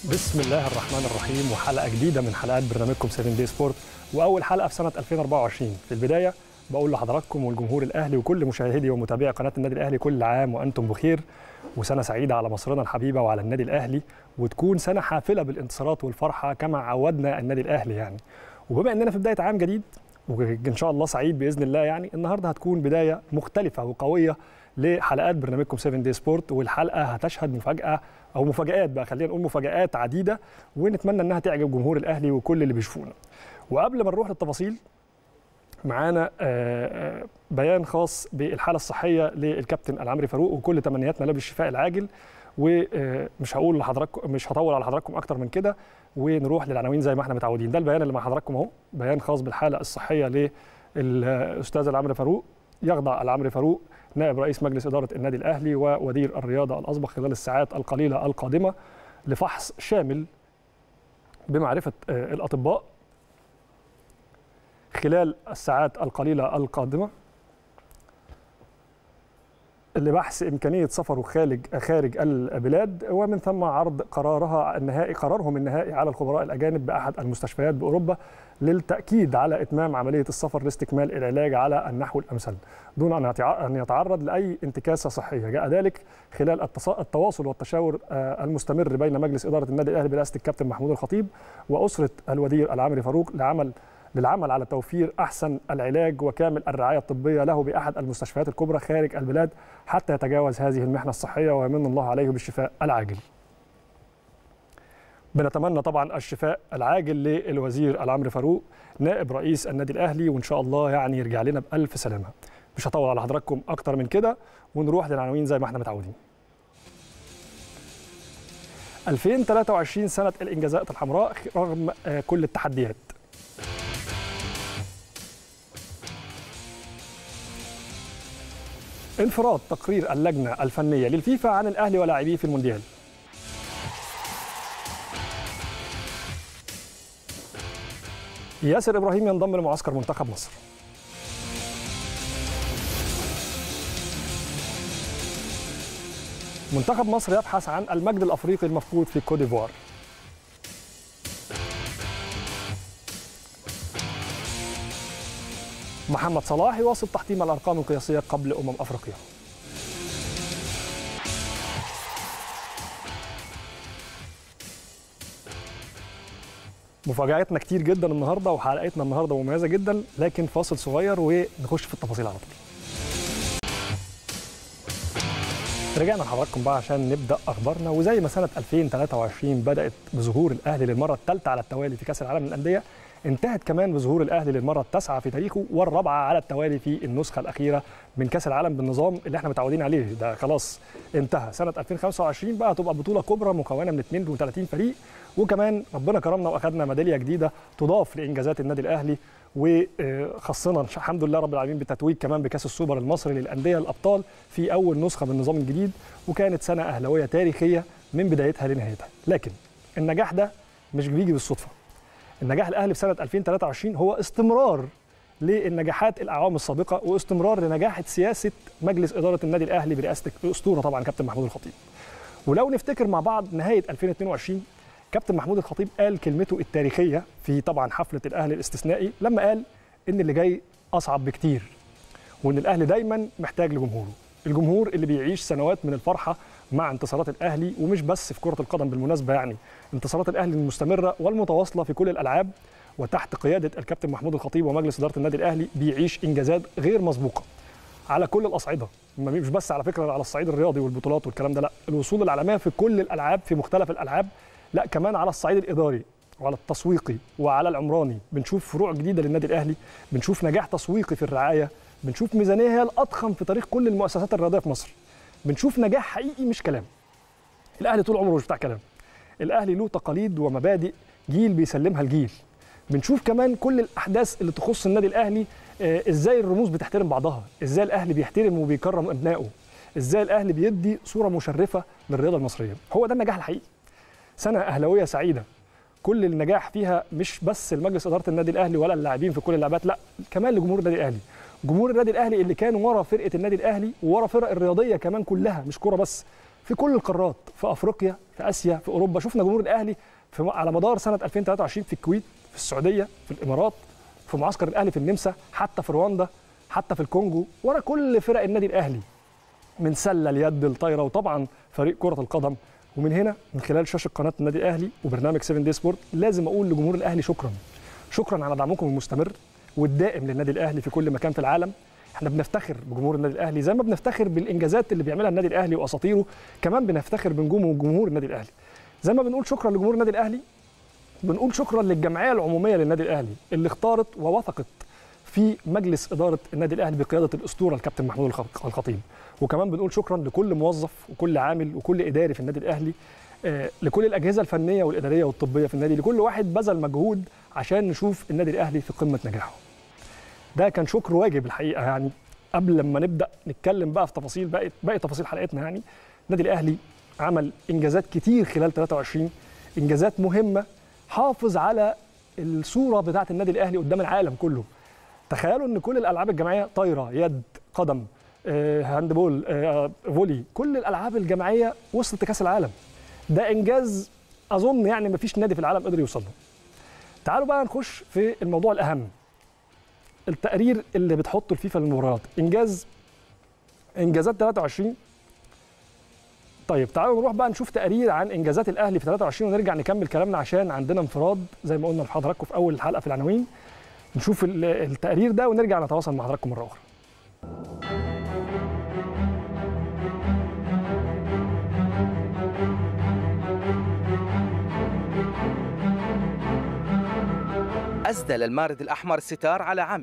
بسم الله الرحمن الرحيم وحلقه جديده من حلقات برنامجكم 7 دي سبورت واول حلقه في سنه 2024 في البدايه بقول لحضراتكم والجمهور الاهلي وكل مشاهدي ومتابعي قناه النادي الاهلي كل عام وانتم بخير وسنه سعيده على مصرنا الحبيبه وعلى النادي الاهلي وتكون سنه حافله بالانتصارات والفرحه كما عودنا النادي الاهلي يعني وبما اننا في بدايه عام جديد وان شاء الله سعيد باذن الله يعني النهارده هتكون بدايه مختلفه وقويه لحلقات برنامجكم 7 دي سبورت والحلقه هتشهد مفاجاه او مفاجات بقى خلينا نقول مفاجات عديده ونتمنى انها تعجب جمهور الاهلي وكل اللي بيشوفونا وقبل ما نروح للتفاصيل معانا بيان خاص بالحاله الصحيه للكابتن العمري فاروق وكل تمنياتنا له بالشفاء العاجل ومش هقول لحضراتكم مش هطول على حضراتكم اكتر من كده ونروح للعناوين زي ما احنا متعودين ده البيان اللي مع حضراتكم اهو بيان خاص بالحاله الصحيه للاستاذ العمري فاروق يخضع العمري فاروق نائب رئيس مجلس إدارة النادي الأهلي وودير الرياضة الأسبق خلال الساعات القليلة القادمة لفحص شامل بمعرفة الأطباء خلال الساعات القليلة القادمة لبحث إمكانية سفره خارج خارج البلاد ومن ثم عرض قرارها النهائي قرارهم النهائي على الخبراء الأجانب بأحد المستشفيات بأوروبا للتأكيد على إتمام عملية السفر لاستكمال العلاج على النحو الأمثل دون أن يتعرض لأي انتكاسة صحية جاء ذلك خلال التواصل والتشاور المستمر بين مجلس إدارة النادي الأهلي برئاسة الكابتن محمود الخطيب وأسرة الودير العمري فاروق لعمل للعمل على توفير احسن العلاج وكامل الرعايه الطبيه له باحد المستشفيات الكبرى خارج البلاد حتى يتجاوز هذه المحنه الصحيه ويمن الله عليه بالشفاء العاجل. بنتمنى طبعا الشفاء العاجل للوزير العمري فاروق نائب رئيس النادي الاهلي وان شاء الله يعني يرجع لنا بالف سلامه. مش هطول على حضراتكم اكتر من كده ونروح للعناوين زي ما احنا متعودين. 2023 سنه الانجازات الحمراء رغم كل التحديات. انفراد تقرير اللجنة الفنية للفيفا عن الأهلي ولاعبيه في المونديال ياسر إبراهيم ينضم لمعسكر منتخب مصر منتخب مصر يبحث عن المجد الأفريقي المفقود في كوديفوار محمد صلاح يواصل تحطيم الارقام القياسيه قبل امم افريقيا مفاجاتنا كتير جدا النهارده وحلقتنا النهارده مميزه جدا لكن فاصل صغير ونخش في التفاصيل على طول رجعنا لحضراتكم بقى عشان نبدا اخبارنا وزي ما سنه 2023 بدات بظهور الاهلي للمره الثالثه على التوالي في كاس العالم للانديه انتهت كمان بظهور الاهلي للمره التاسعه في تاريخه والرابعه على التوالي في النسخه الاخيره من كاس العالم بالنظام اللي احنا متعودين عليه ده خلاص انتهى سنه 2025 بقى تبقى بطوله كبرى مكونه من 32 فريق وكمان ربنا كرمنا واخذنا ميداليه جديده تضاف لانجازات النادي الاهلي وخصنا الحمد لله رب العالمين بالتتويج كمان بكاس السوبر المصري للانديه الابطال في اول نسخه من النظام الجديد وكانت سنه اهلاويه تاريخيه من بدايتها لنهايتها لكن النجاح ده مش بيجي بالصدفه النجاح الاهلي في سنه 2023 هو استمرار للنجاحات الاعوام السابقه واستمرار لنجاح سياسه مجلس اداره النادي الاهلي برئاسه الاسطوره طبعا كابتن محمود الخطيب. ولو نفتكر مع بعض نهايه 2022 كابتن محمود الخطيب قال كلمته التاريخيه في طبعا حفله الاهلي الاستثنائي لما قال ان اللي جاي اصعب بكتير وان الاهلي دايما محتاج لجمهوره. الجمهور اللي بيعيش سنوات من الفرحه مع انتصارات الاهلي ومش بس في كره القدم بالمناسبه يعني انتصارات الاهلي المستمره والمتواصله في كل الالعاب وتحت قياده الكابتن محمود الخطيب ومجلس اداره النادي الاهلي بيعيش انجازات غير مسبوقه على كل الاصعده مش بس على فكره على الصعيد الرياضي والبطولات والكلام ده لا الوصول العالميه في كل الالعاب في مختلف الالعاب لا كمان على الصعيد الاداري وعلى التسويقي وعلى العمراني بنشوف فروع جديده للنادي الاهلي بنشوف نجاح تسويقي في الرعايه بنشوف ميزانيه هي الاضخم في تاريخ كل المؤسسات الرياضيه في مصر بنشوف نجاح حقيقي مش كلام الاهلي طول عمره مش بتاع كلام الاهلي له تقاليد ومبادئ جيل بيسلمها الجيل بنشوف كمان كل الاحداث اللي تخص النادي الاهلي آه ازاي الرموز بتحترم بعضها ازاي الاهلي بيحترم وبيكرم ابنائه ازاي الاهلي بيدي صوره مشرفه للرياضه المصريه هو ده النجاح الحقيقي سنه اهلاويه سعيده كل النجاح فيها مش بس المجلس اداره النادي الاهلي ولا اللاعبين في كل اللعبات لا كمان لجمهور النادي الاهلي جمهور النادي الاهلي اللي كان ورا فرقه النادي الاهلي وورا فرق الرياضيه كمان كلها مش كوره بس في كل القارات في افريقيا في اسيا في اوروبا شفنا جمهور الاهلي في على مدار سنه 2023 في الكويت في السعوديه في الامارات في معسكر الاهلي في النمسا حتى في رواندا حتى في الكونجو ورا كل فرق النادي الاهلي من سله اليد الطايره وطبعا فريق كره القدم ومن هنا من خلال شاشه قناه النادي الاهلي وبرنامج 7 دي سبورت لازم اقول لجمهور الاهلي شكرا شكرا على دعمكم المستمر والدائم للنادي الاهلي في كل مكان في العالم احنا بنفتخر بجمهور النادي الاهلي زي ما بنفتخر بالانجازات اللي بيعملها النادي الاهلي واساطيره كمان بنفتخر بنجوم وجمهور النادي الاهلي زي ما بنقول شكرا لجمهور النادي الاهلي بنقول شكرا للجمعيه العموميه للنادي الاهلي اللي اختارت ووثقت في مجلس اداره النادي الاهلي بقياده الاسطوره الكابتن محمود الخطيب وكمان بنقول شكرا لكل موظف وكل عامل وكل اداري في النادي الاهلي آه لكل الاجهزه الفنيه والاداريه والطبيه في النادي لكل واحد بذل مجهود عشان نشوف النادي الاهلي في قمه نجاحه ده كان شكر واجب الحقيقه يعني قبل لما نبدا نتكلم بقى في تفاصيل باقي باقي تفاصيل حلقتنا يعني النادي الاهلي عمل انجازات كتير خلال 23 انجازات مهمه حافظ على الصوره بتاعه النادي الاهلي قدام العالم كله تخيلوا ان كل الالعاب الجماعيه طايره يد قدم آه، هاندبول آه، فولي كل الالعاب الجماعيه وصلت لكاس العالم ده انجاز اظن يعني مفيش نادي في العالم قدر يوصل له تعالوا بقى نخش في الموضوع الاهم التقرير اللي بتحطه الفيفا للمباريات انجاز انجازات 23 طيب تعالوا نروح بقى نشوف تقرير عن انجازات الاهلي في 23 ونرجع نكمل كلامنا عشان عندنا انفراد زي ما قلنا لحضراتكم في اول الحلقه في العناوين نشوف التقرير ده ونرجع نتواصل مع حضراتكم مره اخرى أسدل المارد الأحمر الستار على عام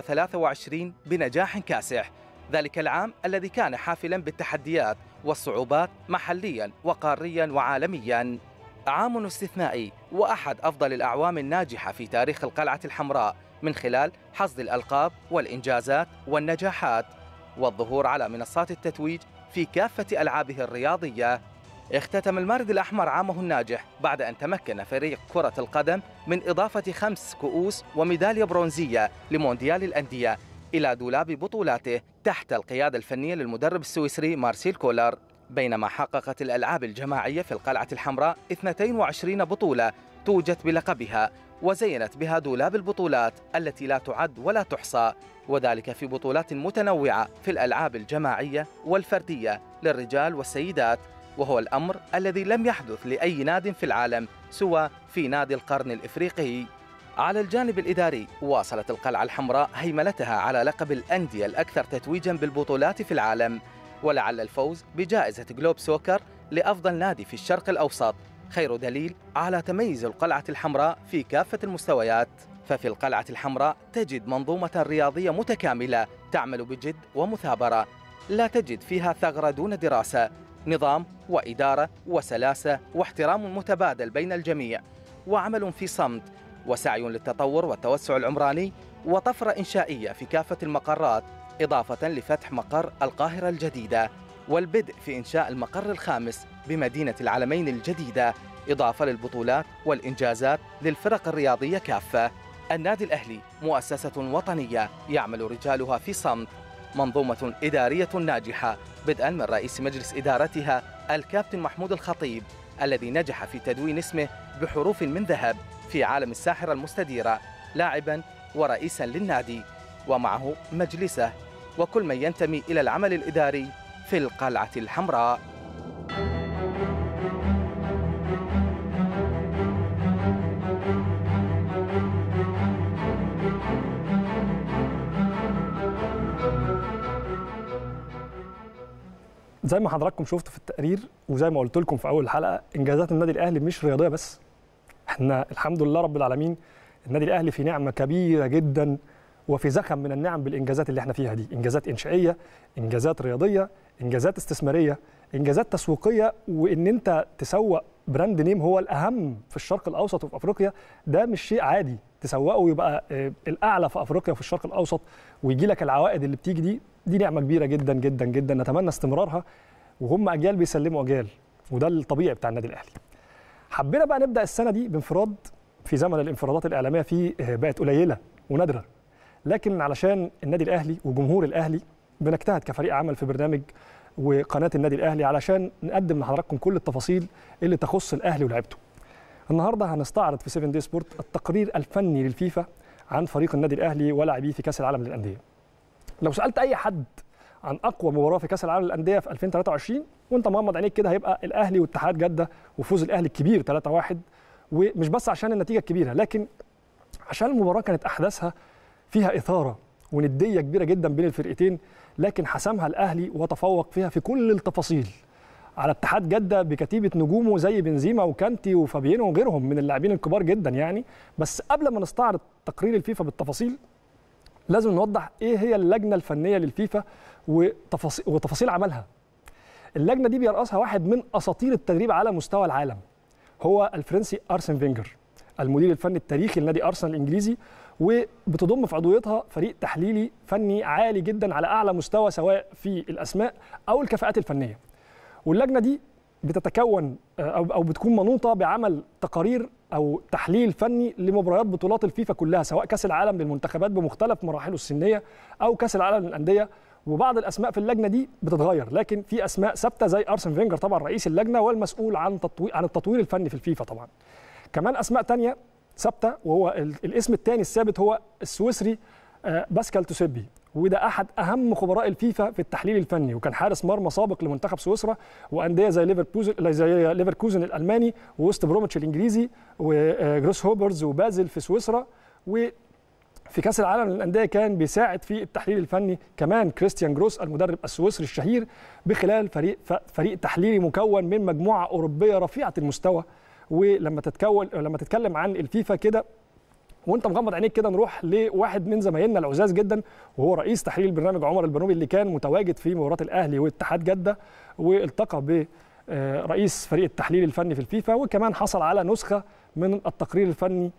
2023 بنجاح كاسح ذلك العام الذي كان حافلا بالتحديات والصعوبات محليا وقاريا وعالميا عام استثنائي وأحد أفضل الأعوام الناجحة في تاريخ القلعة الحمراء من خلال حصد الألقاب والإنجازات والنجاحات والظهور على منصات التتويج في كافة ألعابه الرياضية اختتم المارد الأحمر عامه الناجح بعد أن تمكن فريق كرة القدم من إضافة خمس كؤوس وميدالية برونزية لمونديال الأندية إلى دولاب بطولاته تحت القيادة الفنية للمدرب السويسري مارسيل كولر بينما حققت الألعاب الجماعية في القلعة الحمراء 22 بطولة توجد بلقبها وزينت بها دولاب البطولات التي لا تعد ولا تحصى وذلك في بطولات متنوعة في الألعاب الجماعية والفردية للرجال والسيدات وهو الأمر الذي لم يحدث لأي ناد في العالم سوى في نادي القرن الإفريقي على الجانب الإداري واصلت القلعة الحمراء هيمنتها على لقب الأندية الأكثر تتويجا بالبطولات في العالم ولعل الفوز بجائزة جلوب سوكر لأفضل نادي في الشرق الأوسط خير دليل على تميز القلعة الحمراء في كافة المستويات ففي القلعة الحمراء تجد منظومة رياضية متكاملة تعمل بجد ومثابرة لا تجد فيها ثغرة دون دراسة نظام وإدارة وسلاسة واحترام متبادل بين الجميع وعمل في صمت وسعي للتطور والتوسع العمراني وطفرة إنشائية في كافة المقرات إضافة لفتح مقر القاهرة الجديدة والبدء في إنشاء المقر الخامس بمدينة العلمين الجديدة إضافة للبطولات والإنجازات للفرق الرياضية كافة النادي الأهلي مؤسسة وطنية يعمل رجالها في صمت منظومة إدارية ناجحة بدءا من رئيس مجلس إدارتها الكابتن محمود الخطيب الذي نجح في تدوين اسمه بحروف من ذهب في عالم الساحرة المستديرة لاعبا ورئيسا للنادي ومعه مجلسه وكل من ينتمي إلى العمل الإداري في القلعة الحمراء زي ما حضراتكم شفتوا في التقرير وزي ما قلت لكم في اول الحلقه انجازات النادي الاهلي مش رياضيه بس احنا الحمد لله رب العالمين النادي الاهلي في نعمه كبيره جدا وفي زخم من النعم بالانجازات اللي احنا فيها دي انجازات انشائيه انجازات رياضيه انجازات استثماريه انجازات تسويقيه وان انت تسوق براند نيم هو الاهم في الشرق الاوسط وفي افريقيا ده مش شيء عادي تسوقه ويبقى آه، الاعلى في افريقيا وفي الشرق الاوسط ويجي لك العوائد اللي بتيجي دي دي نعمه كبيره جدا جدا جدا نتمنى استمرارها وهم اجيال بيسلموا اجيال وده الطبيعي بتاع النادي الاهلي حبينا بقى نبدا السنه دي بانفراد في زمن الانفرادات الاعلاميه فيه آه، بقت قليله ونادره لكن علشان النادي الاهلي وجمهور الاهلي بنجتهد كفريق عمل في برنامج وقناه النادي الاهلي علشان نقدم لحضراتكم كل التفاصيل اللي تخص الاهلي ولعبته. النهارده هنستعرض في 7 دي سبورت التقرير الفني للفيفا عن فريق النادي الاهلي ولاعبيه في كاس العالم للانديه. لو سالت اي حد عن اقوى مباراه في كاس العالم للانديه في 2023 وانت مغمض عينيك كده هيبقى الاهلي واتحاد جده وفوز الاهلي الكبير 3-1 ومش بس عشان النتيجه الكبيره لكن عشان المباراه كانت احداثها فيها اثاره ونديه كبيره جدا بين الفرقتين لكن حسمها الاهلي وتفوق فيها في كل التفاصيل على اتحاد جده بكتيبه نجومه زي بنزيما وكانتي وفابيينو وغيرهم من اللاعبين الكبار جدا يعني بس قبل ما نستعرض تقرير الفيفا بالتفاصيل لازم نوضح ايه هي اللجنه الفنيه للفيفا وتفاصيل, وتفاصيل عملها اللجنه دي بيرأسها واحد من اساطير التدريب على مستوى العالم هو الفرنسي ارسن فينجر المدير الفني التاريخي لنادي ارسنال الانجليزي وبتضم في عضويتها فريق تحليلي فني عالي جدا على اعلى مستوى سواء في الاسماء او الكفاءات الفنيه واللجنه دي بتتكون او او بتكون منوطه بعمل تقارير او تحليل فني لمباريات بطولات الفيفا كلها سواء كاس العالم للمنتخبات بمختلف مراحله السنيه او كاس العالم للانديه وبعض الاسماء في اللجنه دي بتتغير لكن في اسماء ثابته زي ارسن فينجر طبعا رئيس اللجنه والمسؤول عن تطوير عن التطوير الفني في الفيفا طبعا كمان اسماء تانية ثابته وهو الاسم الثاني الثابت هو السويسري باسكال توسيبي وده احد اهم خبراء الفيفا في التحليل الفني وكان حارس مرمى سابق لمنتخب سويسرا وانديه زي ليفركوزن زي ليفركوزن الالماني ووست بروميتش الانجليزي وجروس هوبرز وبازل في سويسرا و في كاس العالم للانديه كان بيساعد في التحليل الفني كمان كريستيان جروس المدرب السويسري الشهير بخلال فريق فريق تحليلي مكون من مجموعه اوروبيه رفيعه المستوى ولما تتكون لما تتكلم عن الفيفا كده وانت مغمض عينيك كده نروح لواحد من زمايلنا العزاز جدا وهو رئيس تحليل البرنامج عمر البنوبي اللي كان متواجد في مباراه الاهلي واتحاد جده والتقى ب رئيس فريق التحليل الفني في الفيفا وكمان حصل على نسخه من التقرير الفني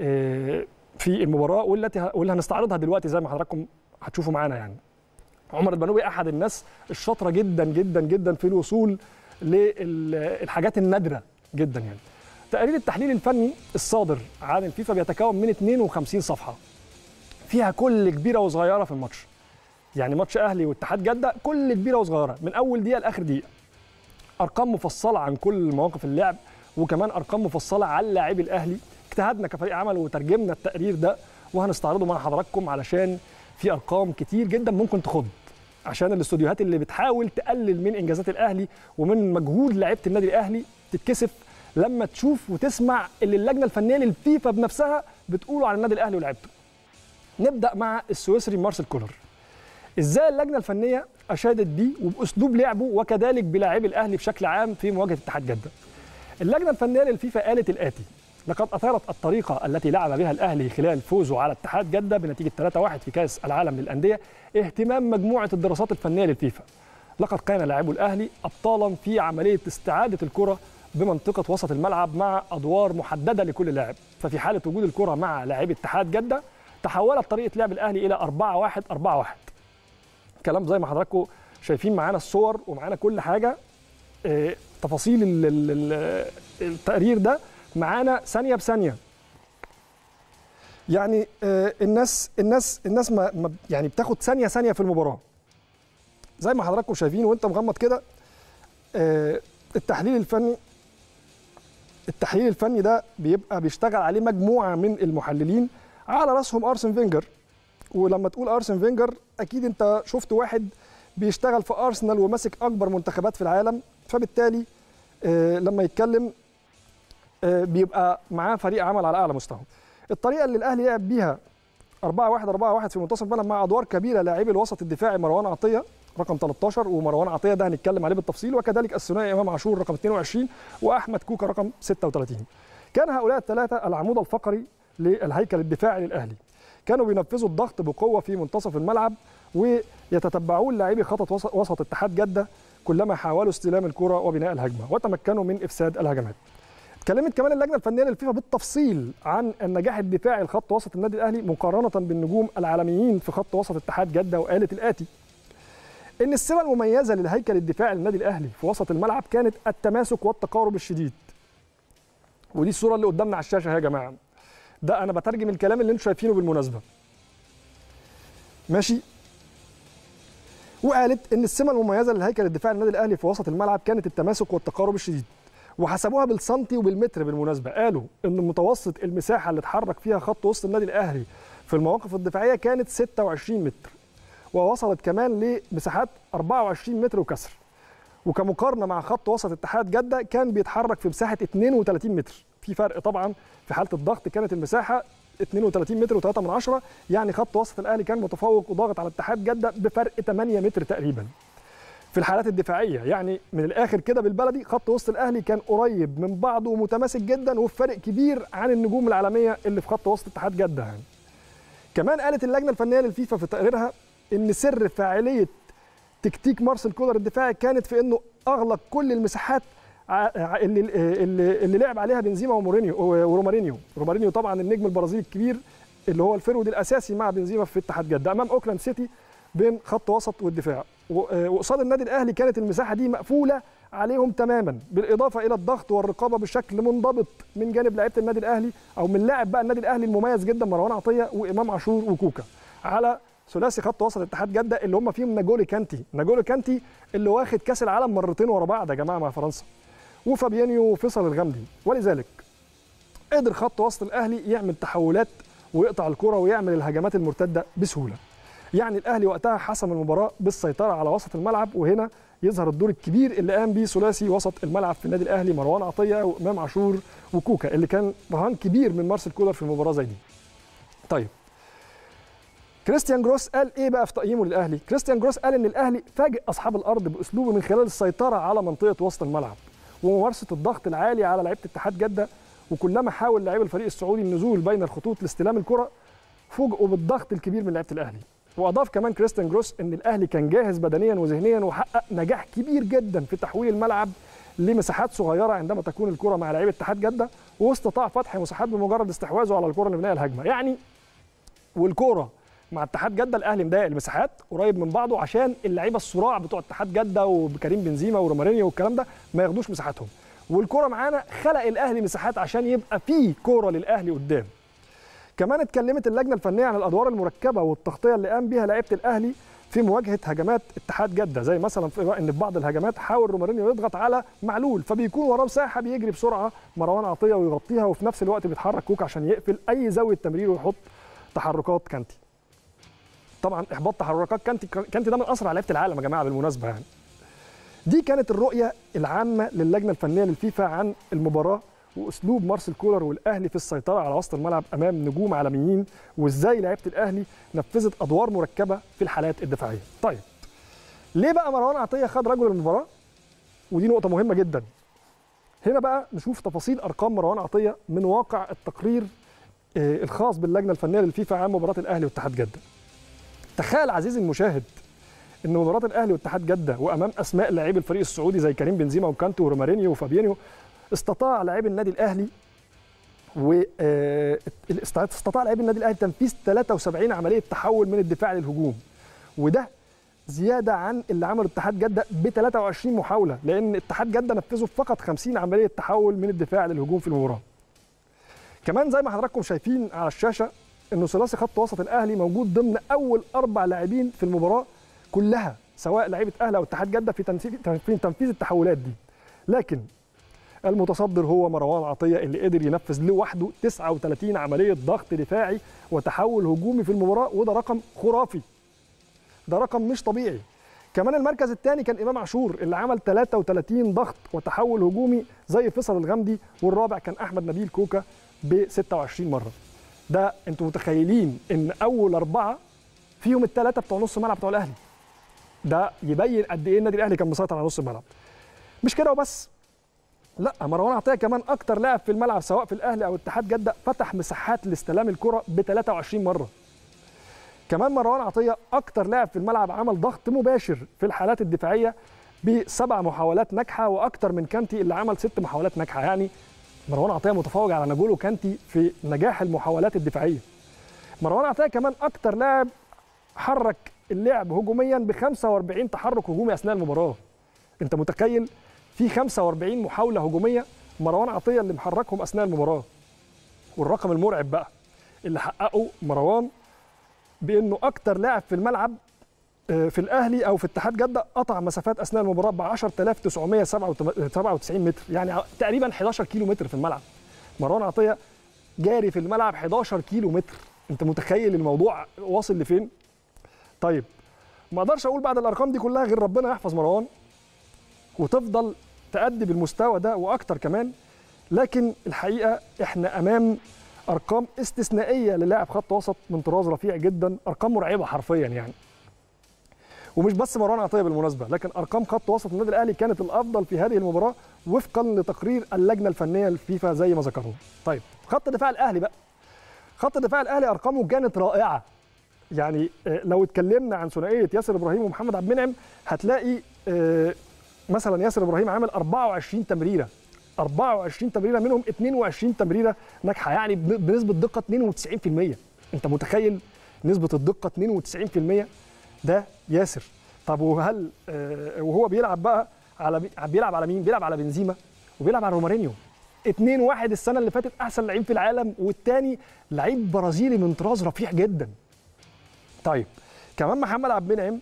في المباراه والتي واللي هنستعرضها دلوقتي زي ما حضراتكم هتشوفوا معانا يعني عمر البنوبي احد الناس الشاطره جدا جدا جدا في الوصول للحاجات النادره جدا يعني تقرير التحليل الفني الصادر عن الفيفا بيتكون من 52 صفحه فيها كل كبيره وصغيره في الماتش يعني ماتش اهلي واتحاد جده كل كبيره وصغيره من اول دقيقه لاخر دقيقه ارقام مفصله عن كل مواقف اللعب وكمان ارقام مفصله على لاعبي الاهلي اجتهدنا كفريق عمل وترجمنا التقرير ده وهنستعرضه مع حضراتكم علشان في ارقام كتير جدا ممكن تخض عشان الاستوديوهات اللي بتحاول تقلل من انجازات الاهلي ومن مجهود لعيبه النادي الاهلي تتكسف لما تشوف وتسمع اللي اللجنه الفنيه للفيفا بنفسها بتقوله عن النادي الاهلي ولاعيبته. نبدا مع السويسري مارسيل كولر. ازاي اللجنه الفنيه اشادت بيه وباسلوب لعبه وكذلك بلاعبي الاهلي بشكل عام في مواجهه اتحاد جده. اللجنه الفنيه للفيفا قالت الاتي: لقد اثارت الطريقه التي لعب بها الاهلي خلال فوزه على اتحاد جده بنتيجه 3-1 في كاس العالم للانديه اهتمام مجموعه الدراسات الفنيه للفيفا. لقد كان لاعبو الاهلي ابطالا في عمليه استعاده الكره بمنطقة وسط الملعب مع أدوار محددة لكل لاعب ففي حالة وجود الكرة مع لاعبي اتحاد جدة تحولت طريقة لعب الأهلي إلى 4 1 4 1 كلام زي ما حضراتكم شايفين معانا الصور ومعانا كل حاجة اه تفاصيل ال ال التقرير ده معانا ثانية بثانية يعني اه الناس الناس الناس ما يعني بتاخد ثانية ثانية في المباراة زي ما حضراتكم شايفين وانت مغمض كده اه التحليل الفني التحليل الفني ده بيبقى بيشتغل عليه مجموعه من المحللين على راسهم ارسن فينجر ولما تقول ارسن فينجر اكيد انت شفت واحد بيشتغل في ارسنال وماسك اكبر منتخبات في العالم فبالتالي آه لما يتكلم آه بيبقى معاه فريق عمل على اعلى مستوى الطريقه اللي الاهلي لعب بيها 4 1 4 1 في منتصف الملعب مع ادوار كبيره لاعبي الوسط الدفاعي مروان عطيه رقم 13 ومروان عطيه ده هنتكلم عليه بالتفصيل وكذلك الثنائي امام عاشور رقم 22 واحمد كوكا رقم 36 كان هؤلاء الثلاثه العمود الفقري للهيكل الدفاعي للاهلي كانوا بينفذوا الضغط بقوه في منتصف الملعب ويتتبعون لاعبي خط وسط اتحاد جده كلما حاولوا استلام الكره وبناء الهجمه وتمكنوا من افساد الهجمات اتكلمت كمان اللجنه الفنيه للفيفا بالتفصيل عن النجاح الدفاعي لخط وسط النادي الاهلي مقارنه بالنجوم العالميين في خط وسط اتحاد جده وقالت الاتي ان السمه المميزه للهيكل الدفاعي للنادي الاهلي في وسط الملعب كانت التماسك والتقارب الشديد ودي الصوره اللي قدامنا على الشاشه يا جماعه ده انا بترجم الكلام اللي انتم شايفينه بالمناسبه ماشي وقالت ان السمه المميزه للهيكل الدفاعي للنادي الاهلي في وسط الملعب كانت التماسك والتقارب الشديد وحسبوها بالسنتي وبالمتر بالمناسبه قالوا ان متوسط المساحه اللي اتحرك فيها خط وسط النادي الاهلي في المواقف الدفاعيه كانت 26 متر ووصلت كمان لمساحات 24 متر وكسر وكمقارنه مع خط وسط اتحاد جده كان بيتحرك في مساحه 32 متر في فرق طبعا في حاله الضغط كانت المساحه 32 متر و3 من عشرة يعني خط وسط الاهلي كان متفوق وضاغط على اتحاد جده بفرق 8 متر تقريبا في الحالات الدفاعيه يعني من الاخر كده بالبلدي خط وسط الاهلي كان قريب من بعضه ومتماسك جدا وفي فرق كبير عن النجوم العالميه اللي في خط وسط اتحاد جده يعني كمان قالت اللجنه الفنيه للفيفا في تقريرها ان سر فاعليه تكتيك مارسيل كولر الدفاعي كانت في انه اغلق كل المساحات اللي اللي, اللي لعب عليها بنزيما ومورينيو ورومارينيو رومارينيو طبعا النجم البرازيلي الكبير اللي هو الفرود الاساسي مع بنزيما في اتحاد جده امام اوكلاند سيتي بين خط وسط والدفاع وقصاد النادي الاهلي كانت المساحه دي مقفوله عليهم تماما بالاضافه الى الضغط والرقابه بشكل منضبط من جانب لعيبه النادي الاهلي او من لاعب بقى النادي الاهلي المميز جدا مروان عطيه وامام عاشور وكوكا على ثلاثي خط وسط اتحاد جده اللي هم فيهم ناجولي كانتي ناجولي كانتي اللي واخد كاس العالم مرتين ورا بعض يا جماعه مع فرنسا وفابيانيو وفيصل الغامدي ولذلك قدر خط وسط الاهلي يعمل تحولات ويقطع الكره ويعمل الهجمات المرتده بسهوله يعني الاهلي وقتها حسم المباراه بالسيطره على وسط الملعب وهنا يظهر الدور الكبير اللي قام بيه ثلاثي وسط الملعب في النادي الاهلي مروان عطيه وامام عاشور وكوكا اللي كان رهان كبير من مارسيل كولر في مباراه زي دي طيب كريستيان جروس قال ايه بقى في تقييمه للاهلي كريستيان جروس قال ان الاهلي فاجئ اصحاب الارض باسلوبه من خلال السيطره على منطقه وسط الملعب وممارسه الضغط العالي على لعيبه اتحاد جده وكلما حاول لاعبي الفريق السعودي النزول بين الخطوط لاستلام الكره فوجئوا بالضغط الكبير من لعيبه الاهلي واضاف كمان كريستيان جروس ان الاهلي كان جاهز بدنيا وذهنيا وحقق نجاح كبير جدا في تحويل الملعب لمساحات صغيره عندما تكون الكره مع لعيبه اتحاد جده واستطاع فتح مساحات بمجرد استحواذه على الكره اللي بناء الهجمه يعني والكره مع اتحاد جده الاهلي مضايق المساحات قريب من بعضه عشان اللعيبه الصراع بتوع اتحاد جده وكريم بنزيما ورومارينيو والكلام ده ما ياخدوش مساحاتهم والكره معانا خلق الاهلي مساحات عشان يبقى في كوره للاهلي قدام كمان اتكلمت اللجنه الفنيه عن الادوار المركبه والتغطيه اللي قام بيها لعيبه الاهلي في مواجهه هجمات اتحاد جده زي مثلا في ان في بعض الهجمات حاول رومارينيو يضغط على معلول فبيكون وراه مساحه بيجري بسرعه مروان عطيه ويغطيها وفي نفس الوقت بيتحرك كوك عشان يقفل اي زاويه تمرير ويحط تحركات كانتي طبعا احباط تحركات كانتي كانتي ده من اسرع لعيبه العالم يا جماعه بالمناسبه يعني دي كانت الرؤيه العامه للجنه الفنيه للفيفا عن المباراه واسلوب مارسيل كولر والاهلي في السيطره على وسط الملعب امام نجوم عالميين وازاي لعيبه الاهلي نفذت ادوار مركبه في الحالات الدفاعيه. طيب ليه بقى مروان عطيه خد رجل المباراه؟ ودي نقطه مهمه جدا. هنا بقى نشوف تفاصيل ارقام مروان عطيه من واقع التقرير الخاص باللجنه الفنيه للفيفا عن مباراه الاهلي واتحاد جده. تخيل عزيزي المشاهد ان مباراه الاهلي واتحاد جده وامام اسماء لاعبي الفريق السعودي زي كريم بنزيما وكانتو ورومارينيو وفابيانيو استطاع لاعبي النادي الاهلي و استطاع لاعبي النادي الاهلي تنفيذ 73 عمليه تحول من الدفاع للهجوم وده زياده عن اللي عمله اتحاد جده ب 23 محاوله لان اتحاد جده نفذوا فقط 50 عمليه تحول من الدفاع للهجوم في المباراه. كمان زي ما حضراتكم شايفين على الشاشه انه ثلاثي خط وسط الاهلي موجود ضمن اول اربع لاعبين في المباراه كلها سواء لعيبه اهلي او اتحاد جده في تنفيذ تنفيذ التحولات دي. لكن المتصدر هو مروان عطيه اللي قدر ينفذ لوحده 39 عمليه ضغط دفاعي وتحول هجومي في المباراه وده رقم خرافي. ده رقم مش طبيعي. كمان المركز الثاني كان امام عاشور اللي عمل 33 ضغط وتحول هجومي زي فيصل الغامدي والرابع كان احمد نبيل كوكا ب 26 مره. ده انتوا متخيلين ان اول اربعه فيهم الثلاثه بتوع نص الملعب بتوع الاهلي. ده يبين قد ايه النادي الاهلي كان مسيطر على نص الملعب. مش كده وبس لا مروان عطيه كمان اكتر لاعب في الملعب سواء في الاهلي او اتحاد جده فتح مساحات لاستلام الكره ب 23 مره كمان مروان عطيه اكتر لاعب في الملعب عمل ضغط مباشر في الحالات الدفاعيه بسبع محاولات ناجحه واكتر من كانتي اللي عمل ست محاولات ناجحه يعني مروان عطيه متفوق على نجولو كانتي في نجاح المحاولات الدفاعيه مروان عطيه كمان اكتر لاعب حرك اللعب هجوميا ب 45 تحرك هجومي اثناء المباراه انت متخيل في 45 محاوله هجوميه مروان عطيه اللي محركهم اثناء المباراه والرقم المرعب بقى اللي حققه مروان بانه اكتر لاعب في الملعب في الاهلي او في اتحاد جده قطع مسافات اثناء المباراه ب 10997 متر يعني تقريبا 11 كيلو متر في الملعب مروان عطيه جاري في الملعب 11 كيلو متر انت متخيل الموضوع واصل لفين طيب ما اقدرش اقول بعد الارقام دي كلها غير ربنا يحفظ مروان وتفضل تأدي بالمستوى ده واكتر كمان لكن الحقيقه احنا امام ارقام استثنائيه للاعب خط وسط من طراز رفيع جدا ارقام مرعبه حرفيا يعني ومش بس مروان عطيه بالمناسبه لكن ارقام خط وسط النادي الاهلي كانت الافضل في هذه المباراه وفقا لتقرير اللجنه الفنيه الفيفا زي ما ذكرنا طيب خط دفاع الاهلي بقى خط دفاع الاهلي ارقامه كانت رائعه يعني لو اتكلمنا عن ثنائيه ياسر ابراهيم ومحمد عبد المنعم هتلاقي مثلا ياسر ابراهيم عامل 24 تمريره 24 تمريره منهم 22 تمريره ناجحه يعني بنسبه دقه 92% انت متخيل نسبه الدقه 92% ده ياسر طب وهل وهو بيلعب بقى على بيلعب على مين بيلعب على بنزيما وبيلعب على رومارينيو 2 1 السنه اللي فاتت احسن لعيب في العالم والتاني لعيب برازيلي من طراز رفيع جدا طيب كمان محمد عبد المنعم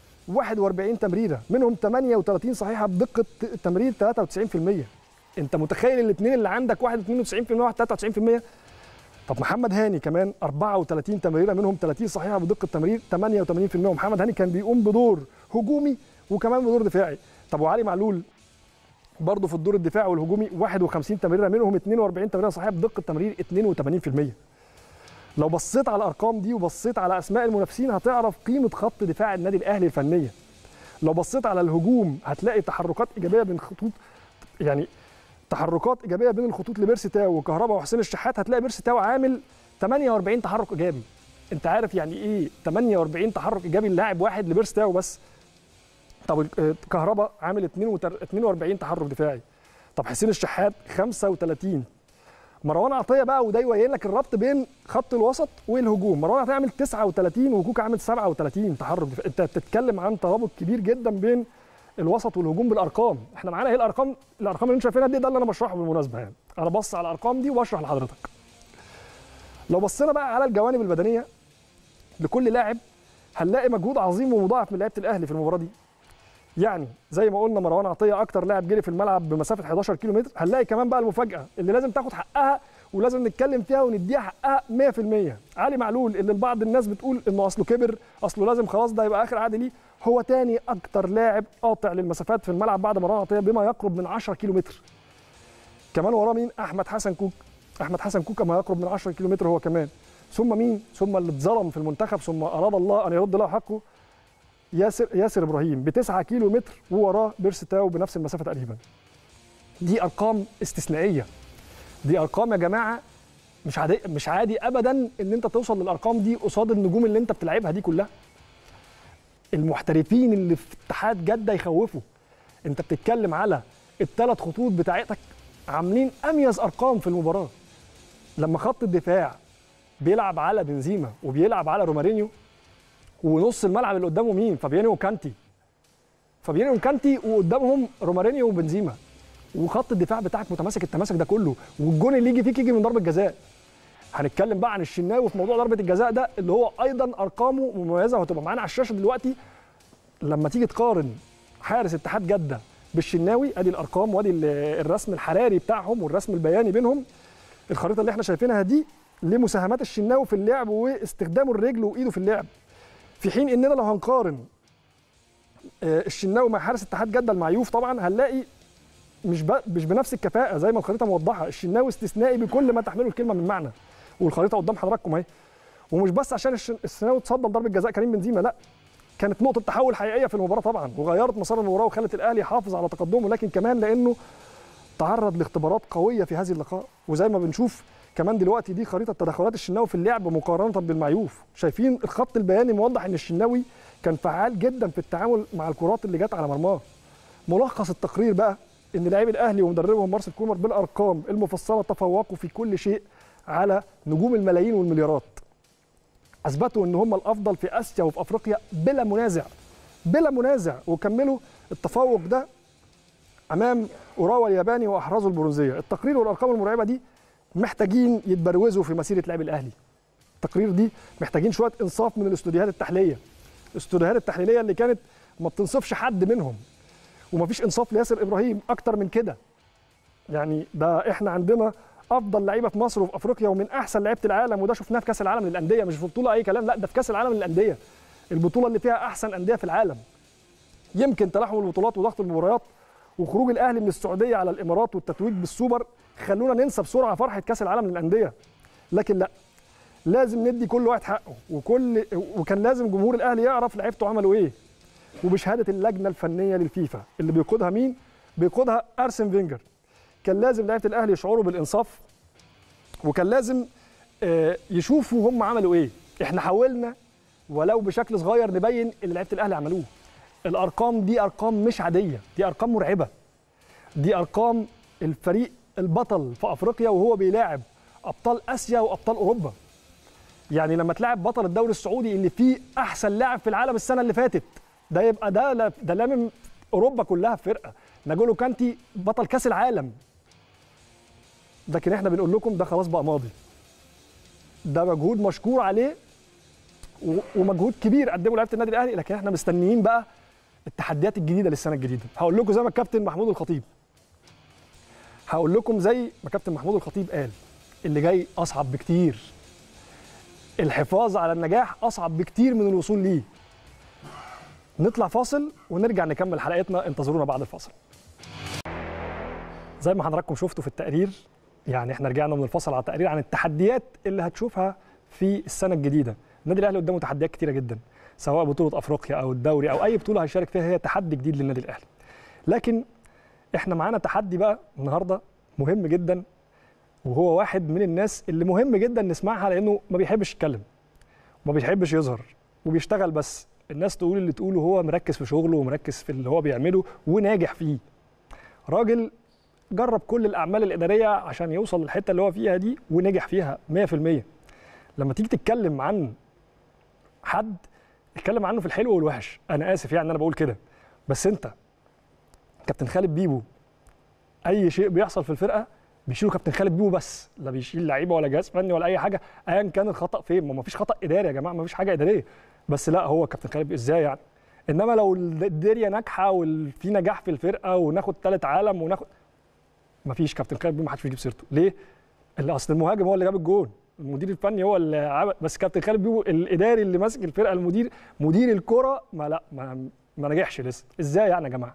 41 تمريره منهم 38 صحيحه بدقه تمرير 93% انت متخيل الاثنين اللي عندك واحد 92% وواحد 93% طب محمد هاني كمان 34 تمريره منهم 30 صحيحه بدقه تمرير 88% ومحمد هاني كان بيقوم بدور هجومي وكمان بدور دفاعي طب وعلي معلول برضه في الدور الدفاعي والهجومي 51 تمريره منهم 42 تمريره صحيحه بدقه تمرير 82% لو بصيت على الارقام دي وبصيت على اسماء المنافسين هتعرف قيمه خط دفاع النادي الاهلي الفنيه لو بصيت على الهجوم هتلاقي تحركات ايجابيه بين خطوط يعني تحركات ايجابيه بين الخطوط لبيرسي تاو وكهربا وحسين الشحات هتلاقي بيرسي تاو عامل 48 تحرك ايجابي انت عارف يعني ايه 48 تحرك ايجابي للاعب واحد لبيرسي تاو بس طب كهربا عامل 42 تحرك دفاعي طب حسين الشحات 35 مروان عطيه بقى وده يبين لك الربط بين خط الوسط والهجوم مروان عطيه عامل 39 وكوكا عامل 37 تحرك دفاعي انت بتتكلم عن ترابط كبير جدا بين الوسط والهجوم بالارقام احنا معانا ايه الارقام الارقام اللي انتم شايفينها دي ده اللي انا بشرحه بالمناسبه يعني انا بص على الارقام دي وبشرح لحضرتك لو بصينا بقى على الجوانب البدنيه لكل لاعب هنلاقي مجهود عظيم ومضاعف من لعيبه الاهلي في المباراه دي يعني زي ما قلنا مروان عطيه اكتر لاعب جري في الملعب بمسافه 11 كيلو متر هنلاقي كمان بقى المفاجاه اللي لازم تاخد حقها ولازم نتكلم فيها ونديها حقها 100% علي معلول اللي بعض الناس بتقول انه اصله كبر اصله لازم خلاص ده يبقى اخر عهد ليه هو تاني اكتر لاعب قاطع للمسافات في الملعب بعد مروان عطيه بما يقرب من 10 كيلو متر كمان وراه مين احمد حسن كوك احمد حسن كوكا ما يقرب من 10 كيلو متر هو كمان ثم مين ثم اللي اتظلم في المنتخب ثم اراد الله ان يرد له حقه ياسر ياسر ابراهيم ب 9 كيلو متر ووراه بيرسي تاو بنفس المسافه تقريبا دي ارقام استثنائيه دي ارقام يا جماعه مش عادي مش عادي ابدا ان انت توصل للارقام دي قصاد النجوم اللي انت بتلعبها دي كلها المحترفين اللي في اتحاد جده يخوفوا انت بتتكلم على الثلاث خطوط بتاعتك عاملين اميز ارقام في المباراه لما خط الدفاع بيلعب على بنزيما وبيلعب على رومارينيو ونص الملعب اللي قدامه مين فابيانو وكانتي فابيانو وكانتي وقدامهم رومارينيو وبنزيما وخط الدفاع بتاعك متماسك التماسك ده كله والجون اللي يجي فيك يجي من ضربه جزاء هنتكلم بقى عن الشناوي في موضوع ضربه الجزاء ده اللي هو ايضا ارقامه مميزه وهتبقى معانا على الشاشه دلوقتي لما تيجي تقارن حارس اتحاد جده بالشناوي ادي الارقام وادي الرسم الحراري بتاعهم والرسم البياني بينهم الخريطه اللي احنا شايفينها دي لمساهمات الشناوي في اللعب واستخدامه الرجل وايده في اللعب في حين اننا لو هنقارن الشناوي مع حارس اتحاد جده المعيوف طبعا هنلاقي مش مش بنفس الكفاءه زي ما الخريطه موضحه الشناوي استثنائي بكل ما تحمله الكلمه من معنى والخريطه قدام حضراتكم اهي ومش بس عشان الشناوي تصدم ضربه جزاء كريم بنزيما لا كانت نقطه تحول حقيقيه في المباراه طبعا وغيرت مسار المباراه وخلت الاهلي يحافظ على تقدمه لكن كمان لانه تعرض لاختبارات قويه في هذه اللقاء وزي ما بنشوف كمان دلوقتي دي خريطه تدخلات الشناوي في اللعب مقارنه بالمعيوف شايفين الخط البياني موضح ان الشناوي كان فعال جدا في التعامل مع الكرات اللي جت على مرماه ملخص التقرير بقى ان لاعبي الاهلي ومدربهم مارسيل كومر بالارقام المفصله تفوقوا في كل شيء على نجوم الملايين والمليارات اثبتوا ان هم الافضل في اسيا وفي افريقيا بلا منازع بلا منازع وكملوا التفوق ده امام اوراوا الياباني واحرزوا البرونزيه التقرير والارقام المرعبه دي محتاجين يتبروزوا في مسيره لعب الاهلي التقرير دي محتاجين شويه انصاف من الاستوديوهات التحليليه الاستوديوهات التحليليه اللي كانت ما بتنصفش حد منهم ومفيش انصاف لياسر ابراهيم اكتر من كده يعني ده احنا عندنا افضل لعيبه في مصر وفي افريقيا ومن احسن لعيبه العالم وده شفناه في كاس العالم للانديه مش في بطوله اي كلام لا ده في كاس العالم للانديه البطوله اللي فيها احسن انديه في العالم يمكن تلاحم البطولات وضغط المباريات وخروج الاهلي من السعوديه على الامارات والتتويج بالسوبر خلونا ننسى بسرعه فرحه كاس العالم للانديه لكن لا لازم ندي كل واحد حقه وكل وكان لازم جمهور الاهلي يعرف لعيبته عملوا ايه وبشهاده اللجنه الفنيه للفيفا اللي بيقودها مين بيقودها ارسن فينجر كان لازم لعيبه الاهلي يشعروا بالانصاف وكان لازم آه، يشوفوا هم عملوا ايه احنا حاولنا ولو بشكل صغير نبين اللي لعيبه الاهلي عملوه الارقام دي ارقام مش عاديه دي ارقام مرعبه دي ارقام الفريق البطل في افريقيا وهو بيلاعب ابطال اسيا وابطال اوروبا يعني لما تلاعب بطل الدوري السعودي اللي فيه احسن لاعب في العالم السنه اللي فاتت ده يبقى ده لا- ده لامم اوروبا كلها في فرقه ناجولو كانتي بطل كاس العالم لكن احنا بنقول لكم ده خلاص بقى ماضي ده مجهود مشكور عليه و- ومجهود كبير قدمه لعيبه النادي الاهلي لكن احنا مستنيين بقى التحديات الجديده للسنه الجديده هقول لكم زي ما الكابتن محمود الخطيب هقول لكم زي ما كابتن محمود الخطيب قال اللي جاي اصعب بكتير الحفاظ على النجاح اصعب بكتير من الوصول ليه نطلع فاصل ونرجع نكمل حلقتنا انتظرونا بعد الفاصل زي ما حضراتكم شفتوا في التقرير يعني احنا رجعنا من الفصل على التقرير عن التحديات اللي هتشوفها في السنه الجديده النادي الاهلي قدامه تحديات كتيره جدا سواء بطوله افريقيا او الدوري او اي بطوله هيشارك فيها هي تحدي جديد للنادي الاهلي لكن احنا معانا تحدي بقى النهارده مهم جدا وهو واحد من الناس اللي مهم جدا نسمعها لانه ما بيحبش يتكلم وما بيحبش يظهر وبيشتغل بس الناس تقول اللي تقوله هو مركز في شغله ومركز في اللي هو بيعمله وناجح فيه راجل جرب كل الاعمال الاداريه عشان يوصل للحته اللي هو فيها دي ونجح فيها 100% لما تيجي تتكلم عن حد اتكلم عنه في الحلو والوحش انا اسف يعني إن انا بقول كده بس انت كابتن خالد بيبو اي شيء بيحصل في الفرقه بيشيله كابتن خالد بيبو بس لا بيشيل لعيبه ولا جهاز فني ولا اي حاجه ايا كان الخطا فين ما فيش خطا اداري يا جماعه ما فيش حاجه اداريه بس لا هو كابتن خالد بيبو ازاي يعني انما لو الدنيا ناجحه وفي نجاح في الفرقه وناخد ثالث عالم وناخد ما فيش كابتن خالد بيبو ما حدش بيجيب سيرته ليه اللي اصل المهاجم هو اللي جاب الجول المدير الفني هو اللي عمل بس كابتن خالد بيبو الاداري اللي ماسك الفرقه المدير مدير الكره ما لا ما, ما نجحش لسه ازاي يعني يا جماعه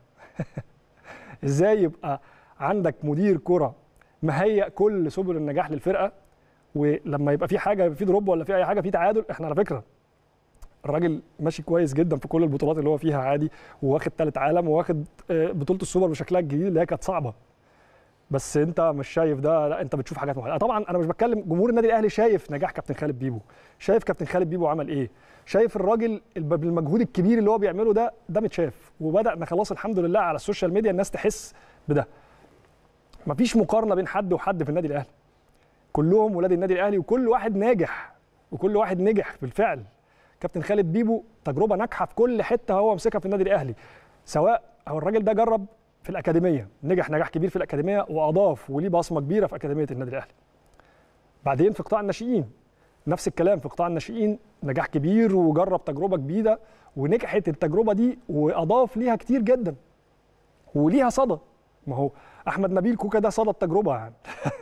ازاي يبقى عندك مدير كره مهيئ كل سبل النجاح للفرقه ولما يبقى في حاجه في دروب ولا في اي حاجه في تعادل احنا على فكره الراجل ماشي كويس جدا في كل البطولات اللي هو فيها عادي وواخد ثالث عالم وواخد آه، بطوله السوبر بشكلها الجديد اللي هي كانت صعبه بس انت مش شايف ده لا انت بتشوف حاجات معينه طبعا انا مش بتكلم جمهور النادي الاهلي شايف نجاح كابتن خالد بيبو شايف كابتن خالد بيبو عمل ايه شايف الراجل الب- بالمجهود الكبير اللي هو بيعمله ده ده متشاف وبدانا خلاص الحمد لله على السوشيال ميديا الناس تحس بده مفيش مقارنه بين حد وحد في النادي الاهلي كلهم ولاد النادي الاهلي وكل واحد ناجح وكل واحد نجح بالفعل كابتن خالد بيبو تجربه ناجحه في كل حته هو مسكها في النادي الاهلي سواء هو الراجل ده جرب في الاكاديميه نجح نجاح كبير في الاكاديميه واضاف وليه بصمه كبيره في اكاديميه النادي الاهلي بعدين في قطاع الناشئين نفس الكلام في قطاع الناشئين نجاح كبير وجرب تجربه جديده ونجحت التجربه دي واضاف ليها كتير جدا وليها صدى ما هو احمد نبيل كوكا ده صدى التجربه يعني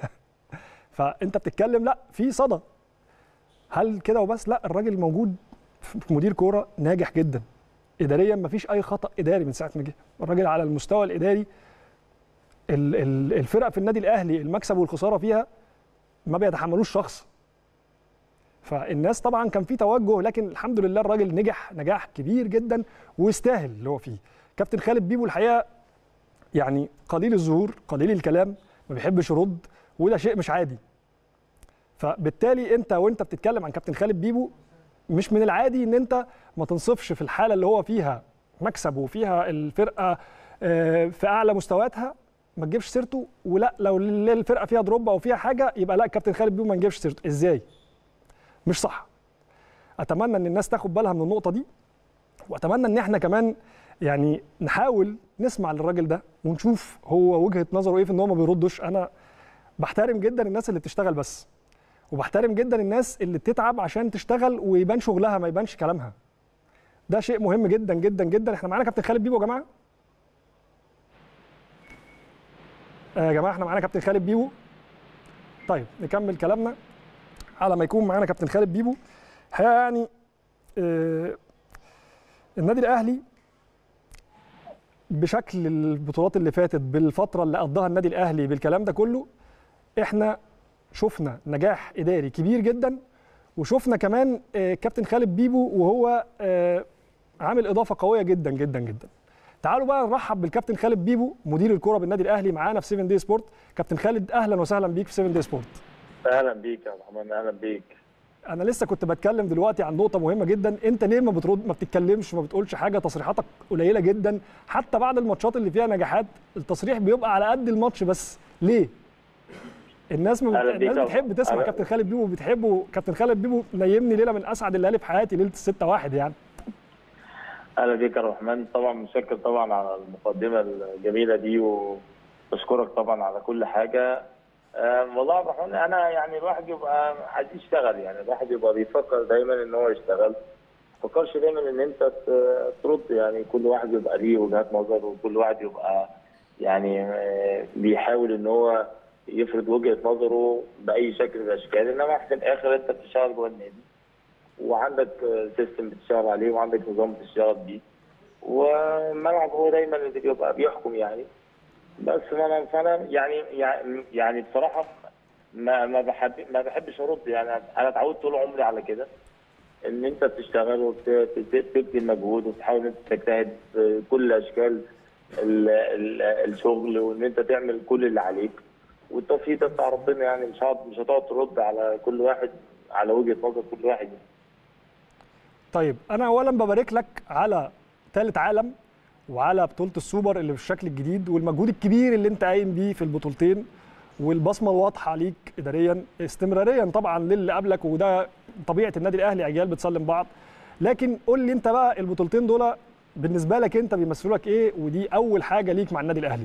فانت بتتكلم لا في صدى هل كده وبس لا الراجل موجود في مدير كوره ناجح جدا اداريا مفيش اي خطا اداري من ساعه ما جه الراجل على المستوى الاداري ال- ال- الفرق في النادي الاهلي المكسب والخساره فيها ما بيتحملوش شخص فالناس طبعا كان في توجه لكن الحمد لله الراجل نجح نجاح كبير جدا ويستاهل اللي هو فيه كابتن خالد بيبو الحقيقه يعني قليل الظهور قليل الكلام ما بيحبش يرد وده شيء مش عادي فبالتالي انت وانت بتتكلم عن كابتن خالد بيبو مش من العادي ان انت ما تنصفش في الحاله اللي هو فيها مكسب وفيها الفرقه آه، في اعلى مستوياتها ما تجيبش سيرته ولا لو الفرقه فيها دروب او فيها حاجه يبقى لا كابتن خالد بيبو ما نجيبش سيرته ازاي مش صح اتمنى ان الناس تاخد بالها من النقطه دي واتمنى ان احنا كمان يعني نحاول نسمع للراجل ده ونشوف هو وجهه نظره ايه في ان هو ما بيردش انا بحترم جدا الناس اللي بتشتغل بس وبحترم جدا الناس اللي بتتعب عشان تشتغل ويبان شغلها ما يبانش كلامها ده شيء مهم جدا جدا جدا احنا معانا كابتن خالد بيبو يا جماعه آه يا جماعه احنا معانا كابتن خالد بيبو طيب نكمل كلامنا على ما يكون معانا كابتن خالد بيبو الحقيقه يعني آه النادي الاهلي بشكل البطولات اللي فاتت بالفتره اللي قضاها النادي الاهلي بالكلام ده كله احنا شفنا نجاح اداري كبير جدا وشفنا كمان آه، كابتن خالد بيبو وهو آه، عامل اضافه قويه جدا جدا جدا تعالوا بقى نرحب بالكابتن خالد بيبو مدير الكره بالنادي الاهلي معانا في 7 دي سبورت كابتن خالد اهلا وسهلا بيك في 7 دي سبورت اهلا بيك يا محمد اهلا بيك انا لسه كنت بتكلم دلوقتي عن نقطه مهمه جدا انت ليه ما بترد ما بتتكلمش ما بتقولش حاجه تصريحاتك قليله جدا حتى بعد الماتشات اللي فيها نجاحات التصريح بيبقى على قد الماتش بس ليه الناس ما أهلا بت... بيك الناس يا بتحب تسمع أهلا. كابتن خالد بيبو بتحبه كابتن خالد بيبو نيمني ليله من اسعد الليالي في حياتي ليله الستة واحد يعني اهلا بيك يا رحمن طبعا متشكر طبعا على المقدمه الجميله دي وبشكرك طبعا على كل حاجه آه، والله يا رحمن انا يعني الواحد يبقى عايز يشتغل يعني الواحد يبقى بيفكر دايما ان هو يشتغل ما تفكرش دايما ان انت ت- ترد يعني كل واحد يبقى ليه وجهات نظر وكل واحد يبقى يعني آه، بيحاول ان هو يفرض وجهه نظره باي شكل من الاشكال انما في الاخر انت بتشتغل جوه النادي وعندك سيستم بتشتغل عليه وعندك نظام بتشتغل بيه والملعب هو دايما اللي بيبقى بيحكم يعني بس انا فانا يعني يعني يعني بصراحه ما ما بحب ما بحبش ارد يعني انا اتعودت طول عمري على كده ان انت بتشتغل وبتبذل مجهود وتحاول ان انت تجتهد في كل اشكال ال- ال- الشغل وان انت تعمل كل اللي عليك والتوفيق ده بتاع ربنا يعني مش هتقعد مش هتقعد ترد على كل واحد على وجهه نظر كل واحد طيب انا اولا ببارك لك على ثالث عالم وعلى بطوله السوبر اللي بالشكل الجديد والمجهود الكبير اللي انت قايم بيه في البطولتين والبصمه الواضحه ليك اداريا استمراريا طبعا للي قبلك وده طبيعه النادي الاهلي اجيال بتسلم بعض لكن قول لي انت بقى البطولتين دول بالنسبه لك انت بيمثلوا لك ايه ودي اول حاجه ليك مع النادي الاهلي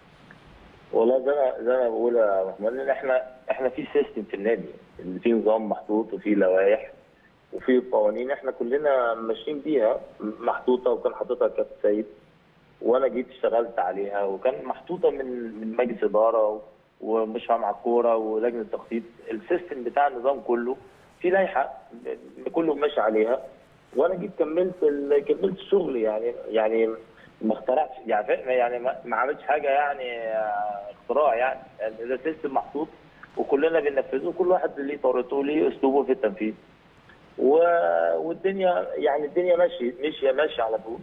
والله زي ما زي ما بقول يا رحمن ان احنا احنا في سيستم في النادي اللي فيه نظام محطوط وفيه لوائح وفيه قوانين احنا كلنا ماشيين بيها محطوطه وكان حاططها كابتن سيد وانا جيت اشتغلت عليها وكان محطوطه من من مجلس اداره ومش مع الكوره ولجنه التخطيط السيستم بتاع النظام كله في لائحه كله ماشي عليها وانا جيت كملت ال- كملت الشغل يعني يعني ما اخترعتش يعني فا- يعني ما ما عملتش حاجه يعني آه، اختراع يعني يعني ده سيستم محطوط وكلنا بننفذه وكل واحد ليه طريقته وليه اسلوبه في التنفيذ و- والدنيا يعني الدنيا ماشيه ماشيه ماشيه على طول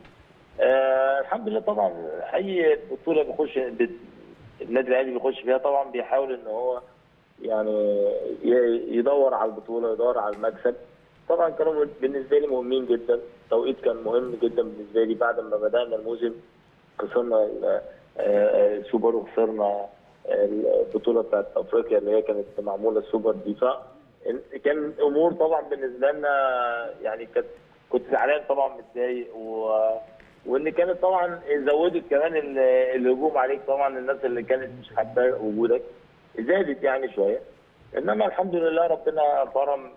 آه الحمد لله طبعا اي بطوله بيخش بت- النادي الاهلي بيخش فيها طبعا بيحاول ان هو يعني ي- يدور على البطوله يدور على المكسب طبعا كانوا بالنسبه لي مهمين جدا التوقيت كان مهم جدا بالنسبه لي بعد ما بدانا الموسم خسرنا ال- آه، السوبر وخسرنا البطوله بتاعت افريقيا اللي هي كانت معموله السوبر دي ف كان امور طبعا بالنسبه لنا يعني كانت كنت زعلان طبعا متضايق و وان كانت طبعا زودت كمان ال- الهجوم عليك طبعا الناس اللي كانت مش حابه وجودك زادت يعني شويه انما الحمد لله ربنا كرم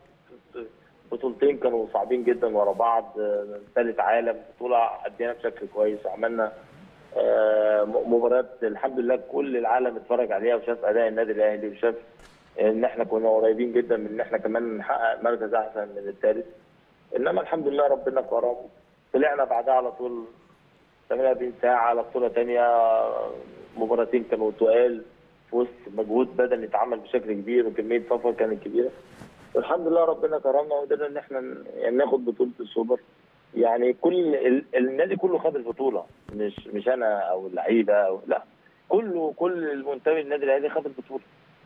بطولتين كانوا صعبين جدا ورا بعض آه، ثالث عالم بطوله ادينا بشكل كويس وعملنا آه، م- مباريات الحمد لله كل العالم اتفرج عليها وشاف اداء النادي الاهلي وشاف ان احنا كنا قريبين جدا من ان احنا كمان نحقق مركز احسن من الثالث انما الحمد لله ربنا كرم طلعنا بعدها على طول 48 ساعه على بطوله ثانيه مباراتين كانوا تقال في وسط مجهود بدني اتعمل بشكل كبير وكميه سفر كانت كبيره والحمد لله ربنا كرمنا وقدرنا ان احنا ن- يعني ناخد بطوله السوبر يعني كل ال- النادي كله خد البطوله مش مش انا او اللعيبه او لا كله كل المنتمي للنادي الاهلي خد البطوله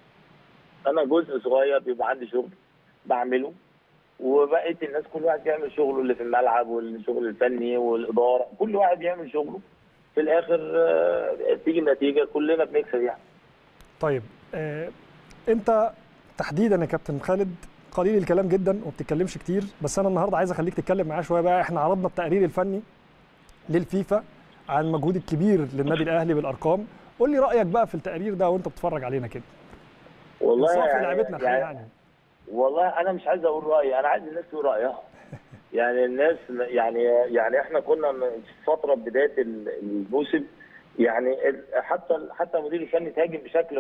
انا جزء صغير بيبقى عندي شغل بعمله وبقيت الناس كل واحد بيعمل شغله اللي في الملعب والشغل الفني والاداره كل واحد بيعمل شغله في الاخر آه، تيجي النتيجه كلنا بنكسب يعني طيب آه انت تحديدا يا كابتن خالد قليل الكلام جدا وما بتتكلمش كتير بس انا النهارده عايز اخليك تتكلم معايا شويه بقى احنا عرضنا التقرير الفني للفيفا عن المجهود الكبير للنادي الاهلي بالارقام قول لي رايك بقى في التقرير ده وانت بتتفرج علينا كده والله انصاف يعني, لعيبتنا الحقيقه يعني يعني والله انا مش عايز اقول رايي انا عايز الناس تقول رايها يعني الناس يعني يعني احنا كنا في فتره بدايه الموسم يعني ال- حتى حتى المدير الفني تهاجم بشكل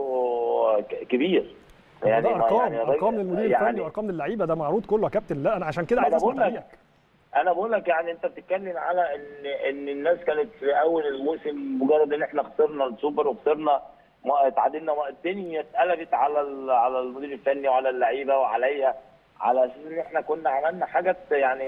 برضه ك- كبير يعني ده ارقام يعني ارقام للمدير يعني الفني وارقام للعيبه ده معروض كله يا كابتن لا انا عشان كده ما عايز أنا اسمع بقول لك. تعليقك انا بقول لك يعني انت بتتكلم على ان ان الناس كانت في اول الموسم مجرد ان احنا خسرنا السوبر وخسرنا ما اتعادلنا ما الدنيا اتقلبت على ال- على المدير الفني وعلى اللعيبه وعليا على اساس ان احنا كنا عملنا حاجات يعني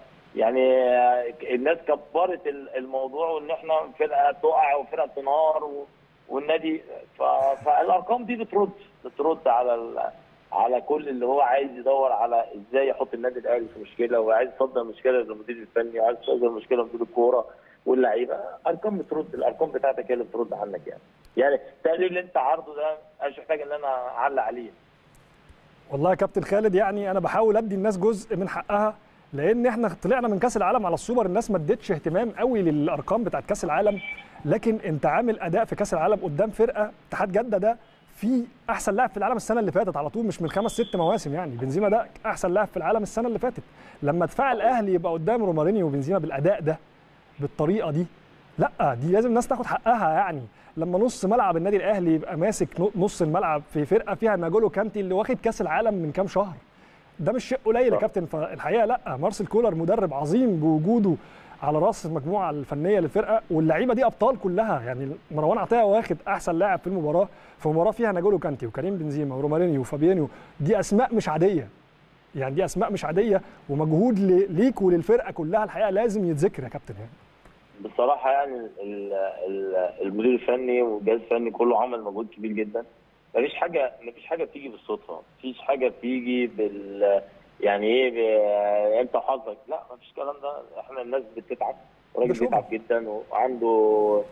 يعني الناس كبرت ال- الموضوع وان احنا فرقه تقع وفرقه تنهار و- والنادي ف- فالارقام دي بترد بترد على ال- على كل اللي هو عايز يدور على ازاي يحط النادي الاهلي في مشكله وعايز يصدر مشكله للمدير الفني وعايز يصدر مشكله لمدير الكوره واللعيبه ارقام بترد الارقام بتاعتك هي اللي بترد عنك يعني يعني التقرير اللي انت عارضه ده انا مش محتاج ان انا اعلق عليه والله يا كابتن خالد يعني انا بحاول ادي الناس جزء من حقها لان احنا طلعنا من كاس العالم على السوبر الناس ما ادتش اهتمام قوي للارقام بتاعت كاس العالم لكن انت عامل اداء في كاس العالم قدام فرقه اتحاد جده ده في احسن لاعب في العالم السنه اللي فاتت على طول مش من خمس ست مواسم يعني بنزيما ده احسن لاعب في العالم السنه اللي فاتت لما دفاع الاهلي يبقى قدام رومارينيو وبنزيما بالاداء ده بالطريقه دي لا دي لازم الناس تاخد حقها يعني لما نص ملعب النادي الاهلي يبقى ماسك نص الملعب في فرقه فيها ناجولو كانتي اللي واخد كاس العالم من كام شهر ده مش شيء قليل يا صح. كابتن فالحقيقه لا مارسيل كولر مدرب عظيم بوجوده على راس المجموعه الفنيه للفرقه واللعيبه دي ابطال كلها يعني مروان عطيه واخد احسن لاعب في المباراه في مباراه فيها ناجولو كانتي وكريم بنزيما ورومارينيو وفابيانيو دي اسماء مش عاديه يعني دي اسماء مش عاديه ومجهود ل- ليك وللفرقه كلها الحقيقه لازم يتذكر يا كابتن يعني بصراحه يعني ال- ال- المدير الفني والجهاز الفني كله عمل مجهود كبير جدا مفيش حاجه مفيش حاجه بتيجي بالصدفه مفيش حاجه بتيجي بال يعني ايه ب- انت وحظك لا مفيش الكلام ده احنا الناس بتتعب الراجل بشوفها. بيتعب جدا وعنده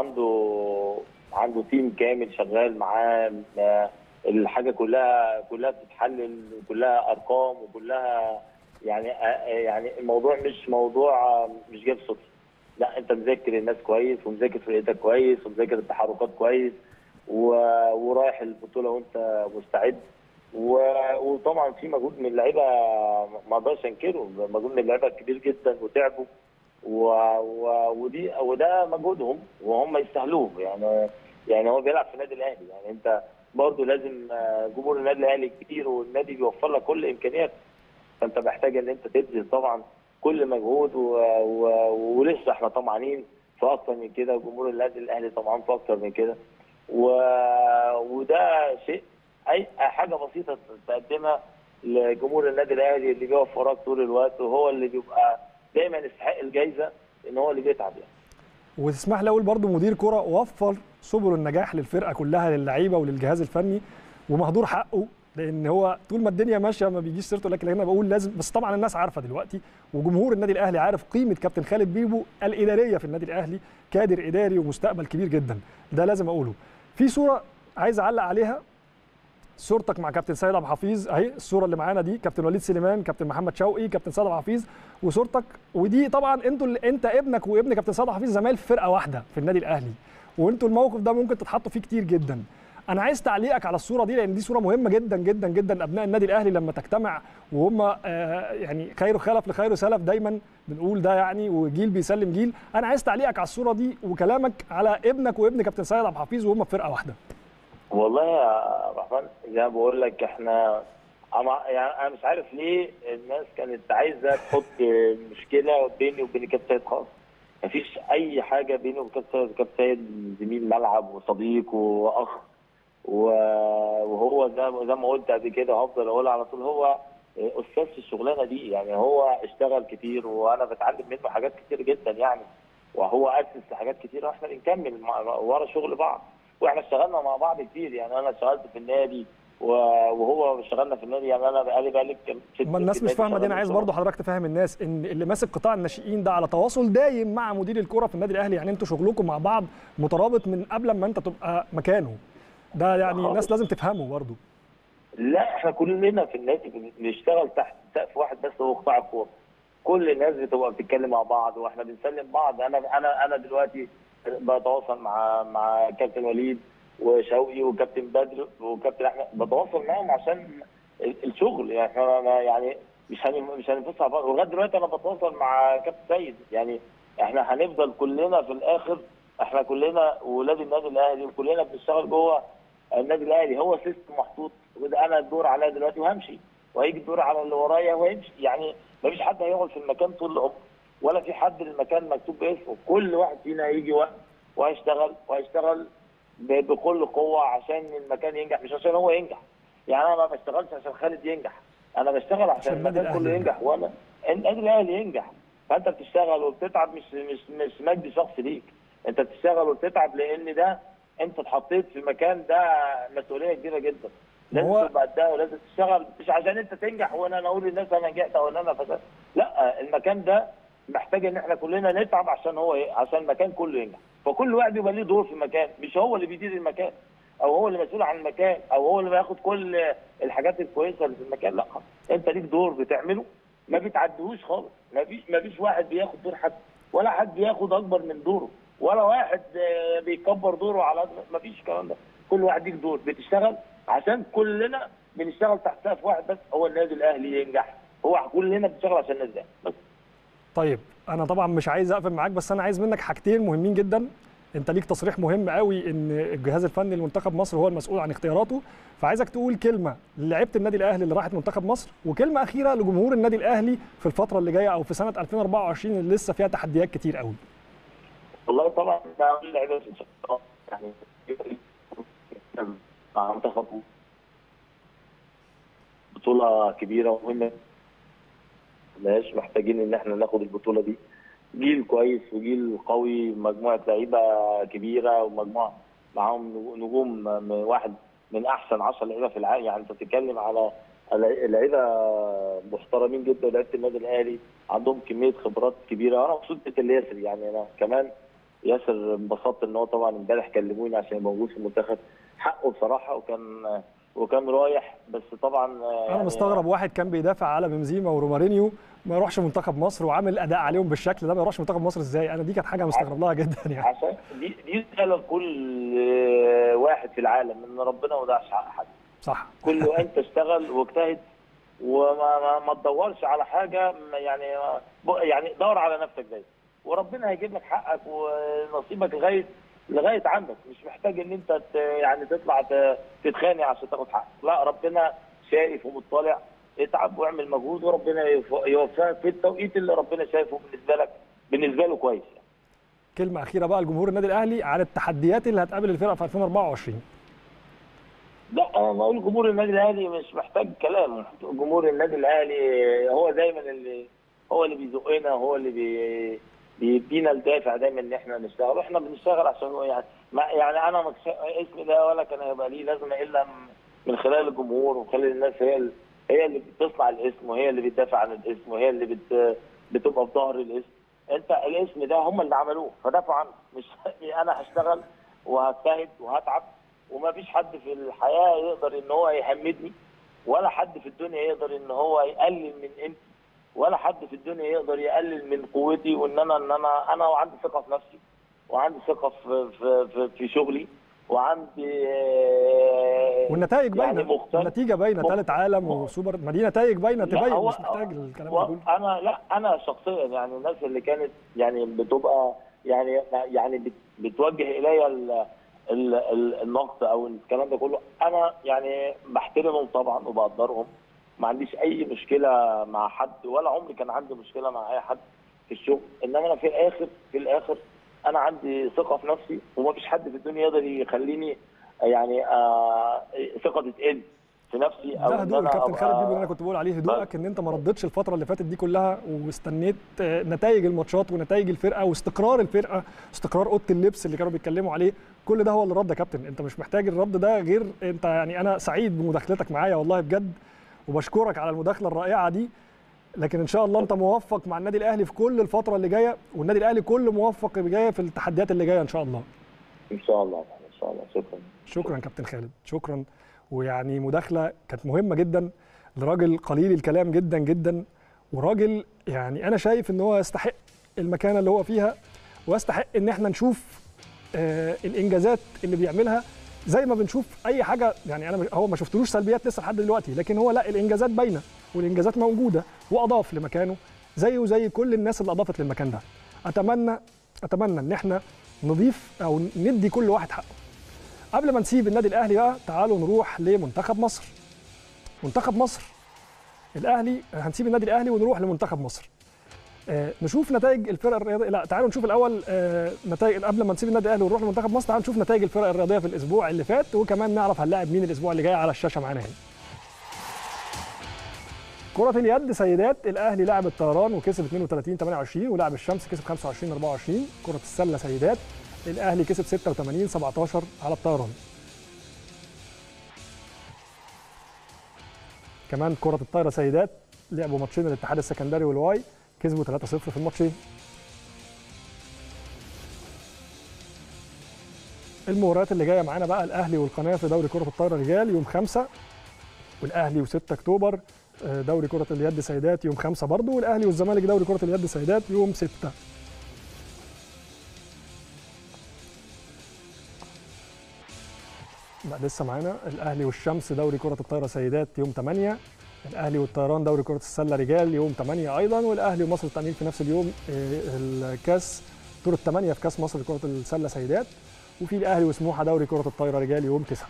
عنده عنده تيم كامل شغال معاه ما- الحاجه كلها كلها بتتحلل وكلها ارقام وكلها يعني يعني الموضوع مش موضوع مش جاي بالصدفه لا انت مذاكر الناس كويس ومذاكر فرقتك كويس ومذاكر التحركات كويس و... ورايح البطوله وانت مستعد و... وطبعا في مجهود من اللعيبه ما اقدرش انكره مجهود من اللعيبه كبير جدا وتعبوا و... و... ودي وده مجهودهم وهم يستاهلوه يعني يعني هو بيلعب في النادي الاهلي يعني انت برضه لازم آه، جمهور النادي الاهلي كتير والنادي بيوفر لك كل الامكانيات فانت محتاج ان انت تبذل طبعا كل مجهود و... و... ولسه احنا طمعانين في اكتر من كده جمهور النادي الاهلي طبعا في اكتر من كده و... وده شيء اي حاجه بسيطه تقدمها لجمهور النادي الاهلي اللي بيقف وراك طول الوقت وهو اللي بيبقى دايما يستحق الجائزه ان هو اللي بيتعب يعني وتسمح لي اقول برضو مدير كرة وفر سبل النجاح للفرقه كلها للعيبه وللجهاز الفني ومهدور حقه لان هو طول ما الدنيا ماشيه ما بيجيش سيرته لكن انا بقول لازم بس طبعا الناس عارفه دلوقتي وجمهور النادي الاهلي عارف قيمه كابتن خالد بيبو الاداريه في النادي الاهلي كادر اداري ومستقبل كبير جدا ده لازم اقوله في صوره عايز اعلق عليها صورتك مع كابتن سيد عبد الحفيظ اهي الصوره اللي معانا دي كابتن وليد سليمان كابتن محمد شوقي كابتن سيد عبد الحفيظ وصورتك ودي طبعا انتوا اللي انت ابنك وابن كابتن سيد عبد الحفيظ زمايل في فرقه واحده في النادي الاهلي وانتوا الموقف ده ممكن تتحطوا فيه كتير جدا انا عايز تعليقك على الصوره دي لان دي صوره مهمه جدا جدا جدا ابناء النادي الاهلي لما تجتمع وهم آه يعني خير خلف لخير سلف دايما بنقول ده يعني وجيل بيسلم جيل انا عايز تعليقك على الصوره دي وكلامك على ابنك وابن كابتن سيد عبد الحفيظ وهم في فرقه واحده والله يا رحمن زي ما بقول لك احنا أنا يعني انا مش عارف ليه الناس كانت عايزه تحط مشكله بيني وبين كابتن سيد خالص مفيش اي حاجه بيني وبين كابتن سيد كابتن سيد زميل ملعب وصديق واخ و- وهو زي زي ما قلت قبل كده هفضل اقول على طول هو استاذ في الشغلانه دي يعني هو اشتغل كتير وانا بتعلم منه حاجات كتير جدا يعني وهو اسس لحاجات كتير واحنا بنكمل مع- ورا شغل بعض واحنا اشتغلنا مع بعض كتير يعني انا اشتغلت في النادي و- وهو اشتغلنا في النادي يعني انا بقالي بقالي كام- ست ما الناس في مش النادي فاهمه دي انا شغال عايز شغل. برضو حضرتك تفهم الناس ان اللي ماسك قطاع الناشئين ده على تواصل دايم مع مدير الكره في النادي الاهلي يعني انتوا شغلكم مع بعض مترابط من قبل ما انت تبقى مكانه ده يعني خالص. الناس لازم تفهمه برضو لا احنا كلنا في النادي بنشتغل تحت سقف واحد بس هو قطاع الكوره كل الناس بتبقى بتتكلم مع بعض واحنا بنسلم بعض انا انا انا دلوقتي بتواصل مع مع كابتن وليد وشوقي وكابتن بدر وكابتن احمد بتواصل معاهم عشان ال- الشغل يعني احنا أنا يعني مش هن... مش هننفصل على بعض ولغايه دلوقتي انا بتواصل مع كابتن سيد يعني احنا هنفضل كلنا في الاخر احنا كلنا ولاد النادي الاهلي وكلنا بنشتغل جوه النادي الاهلي هو سيستم محطوط وده انا الدور عليا دلوقتي وهمشي وهيجي الدور على اللي ورايا وهيمشي يعني مفيش حد هيقعد في المكان طول العمر ولا في حد المكان مكتوب باسمه كل واحد فينا هيجي وقت وهيشتغل وهيشتغل ب- بكل قوه عشان المكان ينجح مش عشان هو ينجح يعني انا ما بشتغلش عشان خالد ينجح انا بشتغل عشان عشان النادي المكان كله الأهلي ينجح وانا النادي الاهلي ينجح فانت بتشتغل وبتتعب مش مش مش مجد شخصي ليك انت بتشتغل وبتتعب لان ده انت اتحطيت في مكان ده مسؤوليه كبيره جدا لازم هو- تبقى قدها ولازم تشتغل مش عشان انت تنجح وانا انا اقول للناس انا نجحت او ان انا فشلت لا المكان ده محتاج ان احنا كلنا نتعب عشان هو ايه عشان المكان كله ينجح فكل واحد يبقى ليه دور في المكان مش هو اللي بيدير المكان او هو اللي مسؤول عن المكان او هو اللي بياخد كل الحاجات الكويسه اللي في المكان لا انت ليك دور بتعمله ما بتعديهوش خالص ما فيش ما فيش واحد بياخد دور حد ولا حد بياخد اكبر من دوره ولا واحد آه، بيكبر دوره على ما فيش الكلام ده كل واحد ليك دور بتشتغل عشان كلنا بنشتغل تحت سقف واحد بس هو النادي الاهلي ينجح هو كلنا بنشتغل عشان النادي الاهلي بس طيب انا طبعا مش عايز اقفل معاك بس انا عايز منك حاجتين مهمين جدا انت ليك تصريح مهم قوي ان الجهاز الفني لمنتخب مصر هو المسؤول عن اختياراته فعايزك تقول كلمه لعيبه النادي الاهلي اللي راحت منتخب مصر وكلمه اخيره لجمهور النادي الاهلي في الفتره اللي جايه او في سنه 2024 اللي لسه فيها تحديات كتير قوي والله طبعا ده اللعيبه ان شاء الله يعني مع منتخب بطوله كبيره ومهمه مش محتاجين ان احنا ناخد البطوله دي جيل كويس وجيل قوي مجموعه لعيبه كبيره ومجموعه معاهم نجوم من واحد من احسن 10 لعيبه في العالم يعني انت بتتكلم على على لعيبه محترمين جدا لعيبه النادي الاهلي عندهم كميه خبرات كبيره وانا مبسوط جدا ياسر يعني انا كمان ياسر انبسطت ان هو طبعا امبارح كلموني عشان يبقى موجود في المنتخب حقه بصراحه وكان وكان رايح بس طبعا انا يعني مستغرب واحد كان بيدافع على بنزيما ورومارينيو ما يروحش منتخب مصر وعامل اداء عليهم بالشكل ده ما يروحش منتخب مصر ازاي انا دي كانت حاجه مستغرب لها جدا يعني عشان دي دي رساله لكل واحد في العالم ان ربنا ما ضيعش حق حد صح كل انت اشتغل واجتهد وما ما, ما تدورش على حاجه ما- يعني ب- يعني دور على نفسك دايما وربنا هيجيب لك حقك ونصيبك لغايه لغايه عندك مش محتاج ان انت ت- يعني تطلع ت- تتخانق عشان تاخد حقك لا ربنا شايف ومطلع اتعب واعمل مجهود وربنا يوف- يوفقك في التوقيت اللي ربنا شايفه بالنسبه لك بالنسبه له كويس يعني. كلمه اخيره بقى لجمهور النادي الاهلي عن التحديات اللي هتقابل الفرقه في 2024 لا انا بقول جمهور النادي الاهلي مش محتاج كلام جمهور النادي الاهلي هو دايما اللي هو اللي بيزقنا هو اللي بي بيدينا الدافع دايما ان احنا نشتغل واحنا بنشتغل عشان هو يعني ما يعني انا ما كش- اسمي ده ولا كان هيبقى ليه لازمه الا من خلال الجمهور ومن خلال الناس هي ال- هي اللي بتصنع الاسم وهي اللي بتدافع عن الاسم وهي اللي بت بتبقى في ظهر الاسم انت الاسم ده هم اللي عملوه فدافعوا عنه مش انا هشتغل وهجتهد وهتعب وما فيش حد في الحياه يقدر ان هو يهمدني ولا حد في الدنيا يقدر ان هو يقلل من قيمتي ولا حد في الدنيا يقدر يقلل من قوتي وان انا ان انا انا وعندي ثقه في نفسي وعندي ثقه في في في, في شغلي وعندي آه، والنتائج يعني باينه مختلف النتيجه باينه مخ- ثالث عالم وسوبر ما دي نتائج باينه لا، تبين هو- مش محتاج الكلام ده و- كله انا لا انا شخصيا يعني الناس اللي كانت يعني بتبقى يعني يعني بت- بتوجه الي ال- ال- ال- النقد او الكلام ده كله انا يعني بحترمهم طبعا وبقدرهم ما عنديش اي مشكله مع حد ولا عمري كان عندي مشكله مع اي حد في الشغل انما انا في الاخر في الاخر انا عندي ثقه في نفسي وما فيش حد في الدنيا يقدر يخليني يعني آه ثقتي تقل في نفسي او ده إن هدوء أنا الكابتن أبقى- خالد بيبو اللي انا كنت بقول عليه هدوءك ان انت ما ردتش الفتره اللي فاتت دي كلها واستنيت آه، نتائج الماتشات ونتائج الفرقه واستقرار الفرقه استقرار اوضه اللبس اللي كانوا بيتكلموا عليه كل ده هو اللي رد يا كابتن انت مش محتاج الرد ده غير انت يعني انا سعيد بمداخلتك معايا والله بجد وبشكرك على المداخله الرائعه دي لكن ان شاء الله انت موفق مع النادي الاهلي في كل الفتره اللي جايه والنادي الاهلي كل موفق اللي جايه في التحديات اللي جايه ان شاء الله ان شاء الله ان شاء الله شكرا شكرا كابتن خالد شكرا ويعني مداخله كانت مهمه جدا لراجل قليل الكلام جدا جدا وراجل يعني انا شايف ان هو يستحق المكانه اللي هو فيها ويستحق ان احنا نشوف آه الانجازات اللي بيعملها زي ما بنشوف اي حاجه يعني انا هو ما شفتلوش سلبيات لسه لحد دلوقتي لكن هو لا الانجازات باينه والانجازات موجوده واضاف لمكانه زيه زي كل الناس اللي اضافت للمكان ده اتمنى اتمنى ان احنا نضيف او ندي كل واحد حقه قبل ما نسيب النادي الاهلي بقى تعالوا نروح لمنتخب مصر منتخب مصر الاهلي هنسيب النادي الاهلي ونروح لمنتخب مصر آه نشوف نتائج الفرق الرياضيه لا تعالوا نشوف الاول آه نتائج قبل ما نسيب النادي الاهلي ونروح لمنتخب مصر تعالوا نشوف نتائج الفرق الرياضيه في الاسبوع اللي فات وكمان نعرف هنلاعب مين الاسبوع اللي جاي على الشاشه معانا هنا كرة اليد سيدات الأهلي لعب الطيران وكسب 32 28 ولعب الشمس كسب 25 24 كرة السلة سيدات الأهلي كسب 86 17 على الطيران كمان كرة الطايرة سيدات لعبوا ماتشين الاتحاد السكندري والواي كسبوا 3-0 في الماتشين المباريات اللي جايه معانا بقى الاهلي والقناه في دوري كره الطايره رجال يوم 5 والاهلي و6 اكتوبر دوري كره اليد سيدات يوم 5 برضه والاهلي والزمالك دوري كره اليد سيدات يوم 6 لا لسه معانا الاهلي والشمس دوري كره الطايره سيدات يوم 8 الاهلي والطيران دوري كره السله رجال يوم 8 ايضا والاهلي ومصر التامين في نفس اليوم الكاس دور الثمانيه في كاس مصر لكره السله سيدات وفي الاهلي وسموحه دوري كره الطايره رجال يوم 9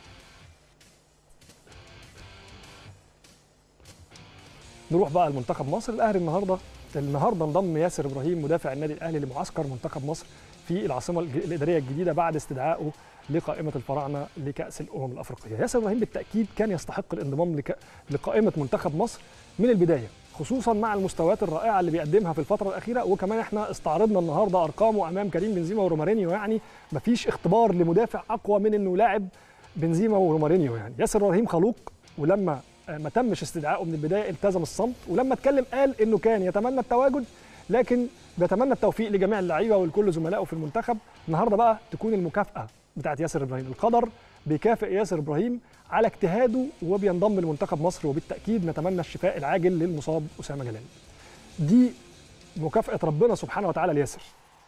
نروح بقى لمنتخب مصر الاهلي النهارده النهارده انضم ياسر ابراهيم مدافع النادي الاهلي لمعسكر منتخب مصر في العاصمه الاداريه الجديده بعد استدعائه لقائمه الفراعنه لكاس الامم الافريقيه ياسر ابراهيم بالتاكيد كان يستحق الانضمام لك... لقائمه منتخب مصر من البدايه خصوصا مع المستويات الرائعه اللي بيقدمها في الفتره الاخيره وكمان احنا استعرضنا النهارده ارقامه امام كريم بنزيما ورومارينيو يعني مفيش اختبار لمدافع اقوى من انه لاعب بنزيما ورومارينيو يعني ياسر ابراهيم خلوق ولما ما تمش استدعائه من البدايه التزم الصمت ولما اتكلم قال انه كان يتمنى التواجد لكن بيتمنى التوفيق لجميع اللعيبه ولكل زملائه في المنتخب النهارده بقى تكون المكافاه بتاعت ياسر ابراهيم القدر بيكافئ ياسر ابراهيم على اجتهاده وبينضم لمنتخب مصر وبالتاكيد نتمنى الشفاء العاجل للمصاب اسامه جلال دي مكافاه ربنا سبحانه وتعالى لياسر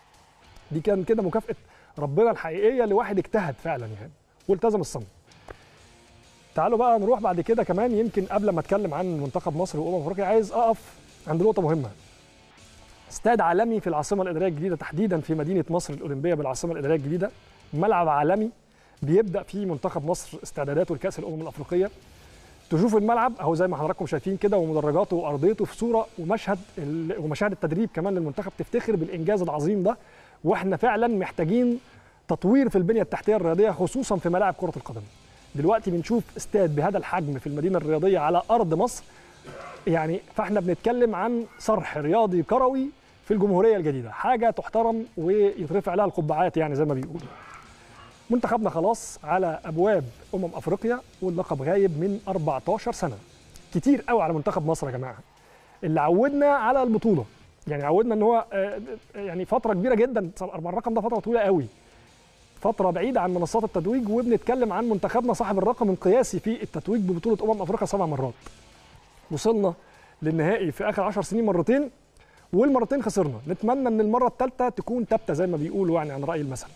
دي كان كده مكافاه ربنا الحقيقيه لواحد اجتهد فعلا يعني والتزم الصمت تعالوا بقى نروح بعد كده كمان يمكن قبل ما اتكلم عن منتخب مصر وامم افريقيا عايز اقف عند نقطه مهمه استاد عالمي في العاصمه الاداريه الجديده تحديدا في مدينه مصر الاولمبيه بالعاصمه الاداريه الجديده ملعب عالمي بيبدا فيه منتخب مصر استعداداته لكاس الامم الافريقيه تشوفوا الملعب اهو زي ما حضراتكم شايفين كده ومدرجاته وارضيته في صوره ومشهد ومشاهد التدريب كمان للمنتخب تفتخر بالانجاز العظيم ده واحنا فعلا محتاجين تطوير في البنيه التحتيه الرياضيه خصوصا في ملاعب كره القدم دلوقتي بنشوف استاد بهذا الحجم في المدينه الرياضيه على ارض مصر يعني فاحنا بنتكلم عن صرح رياضي كروي في الجمهوريه الجديده حاجه تحترم ويترفع لها القبعات يعني زي ما بيقولوا منتخبنا خلاص على ابواب امم افريقيا واللقب غايب من 14 سنه كتير قوي على منتخب مصر يا جماعه اللي عودنا على البطوله يعني عودنا ان هو يعني فتره كبيره جدا الرقم ده فتره طويله قوي فتره بعيده عن منصات التتويج وبنتكلم عن منتخبنا صاحب الرقم القياسي في التتويج ببطوله امم افريقيا سبع مرات وصلنا للنهائي في اخر 10 سنين مرتين والمرتين خسرنا نتمنى ان المره الثالثه تكون ثابته زي ما بيقولوا يعني عن راي المثل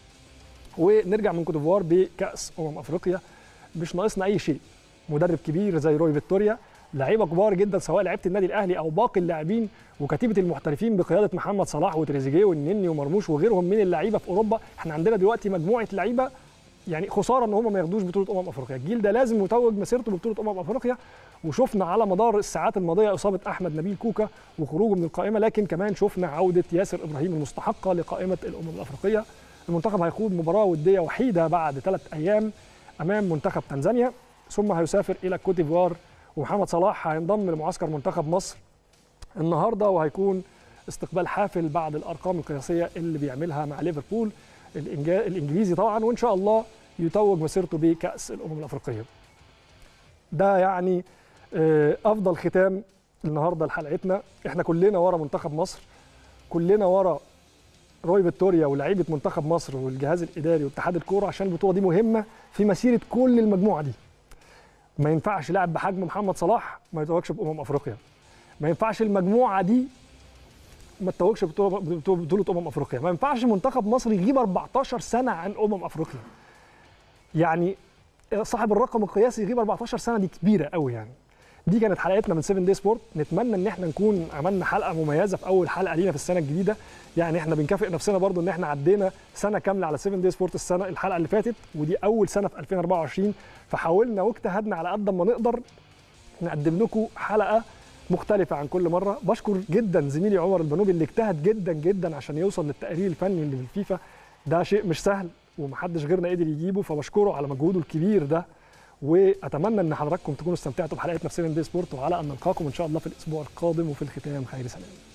ونرجع من كوت ديفوار بكاس امم افريقيا مش ناقصنا اي شيء مدرب كبير زي روي فيكتوريا لعيبه كبار جدا سواء لعيبه النادي الاهلي او باقي اللاعبين وكتيبه المحترفين بقياده محمد صلاح وتريزيجيه والنني ومرموش وغيرهم من اللعيبه في اوروبا احنا عندنا دلوقتي مجموعه لعيبه يعني خساره ان هم ما ياخدوش بطوله امم افريقيا الجيل ده لازم يتوج مسيرته ببطوله امم افريقيا وشفنا على مدار الساعات الماضيه اصابه احمد نبيل كوكا وخروجه من القائمه لكن كمان شفنا عوده ياسر ابراهيم المستحقه لقائمه الامم الافريقيه المنتخب هيخوض مباراه وديه وحيده بعد ثلاث ايام امام منتخب تنزانيا ثم هيسافر الى كوت ديفوار ومحمد صلاح هينضم لمعسكر منتخب مصر النهارده وهيكون استقبال حافل بعد الارقام القياسيه اللي بيعملها مع ليفربول الانجليزي طبعا وان شاء الله يتوج مسيرته بكاس الامم الافريقيه. ده يعني افضل ختام النهارده لحلقتنا احنا كلنا ورا منتخب مصر كلنا ورا روي فيكتوريا ولاعيبه منتخب مصر والجهاز الاداري واتحاد الكوره عشان البطوله دي مهمه في مسيره كل المجموعه دي. ما ينفعش لاعب بحجم محمد صلاح ما يتوجش بامم افريقيا. ما ينفعش المجموعه دي ما تتوجش بطوله امم افريقيا، ما ينفعش منتخب مصر يجيب 14 سنه عن امم افريقيا. يعني صاحب الرقم القياسي يغيب 14 سنه دي كبيره قوي يعني دي كانت حلقتنا من 7 دي سبورت نتمنى ان احنا نكون عملنا حلقه مميزه في اول حلقه لينا في السنه الجديده يعني احنا بنكافئ نفسنا برضو ان احنا عدينا سنه كامله على 7 دي سبورت السنه الحلقه اللي فاتت ودي اول سنه في 2024 فحاولنا واجتهدنا على قد ما نقدر نقدم لكم حلقه مختلفة عن كل مرة بشكر جدا زميلي عمر البنوبي اللي اجتهد جدا جدا عشان يوصل للتقرير الفني اللي في الفيفا ده شيء مش سهل ومحدش غيرنا قدر يجيبه فبشكره على مجهوده الكبير ده واتمنى ان حضراتكم تكونوا استمتعتوا بحلقتنا في 7 دي سبورت وعلى ان نلقاكم ان شاء الله في الاسبوع القادم وفي الختام خير سلام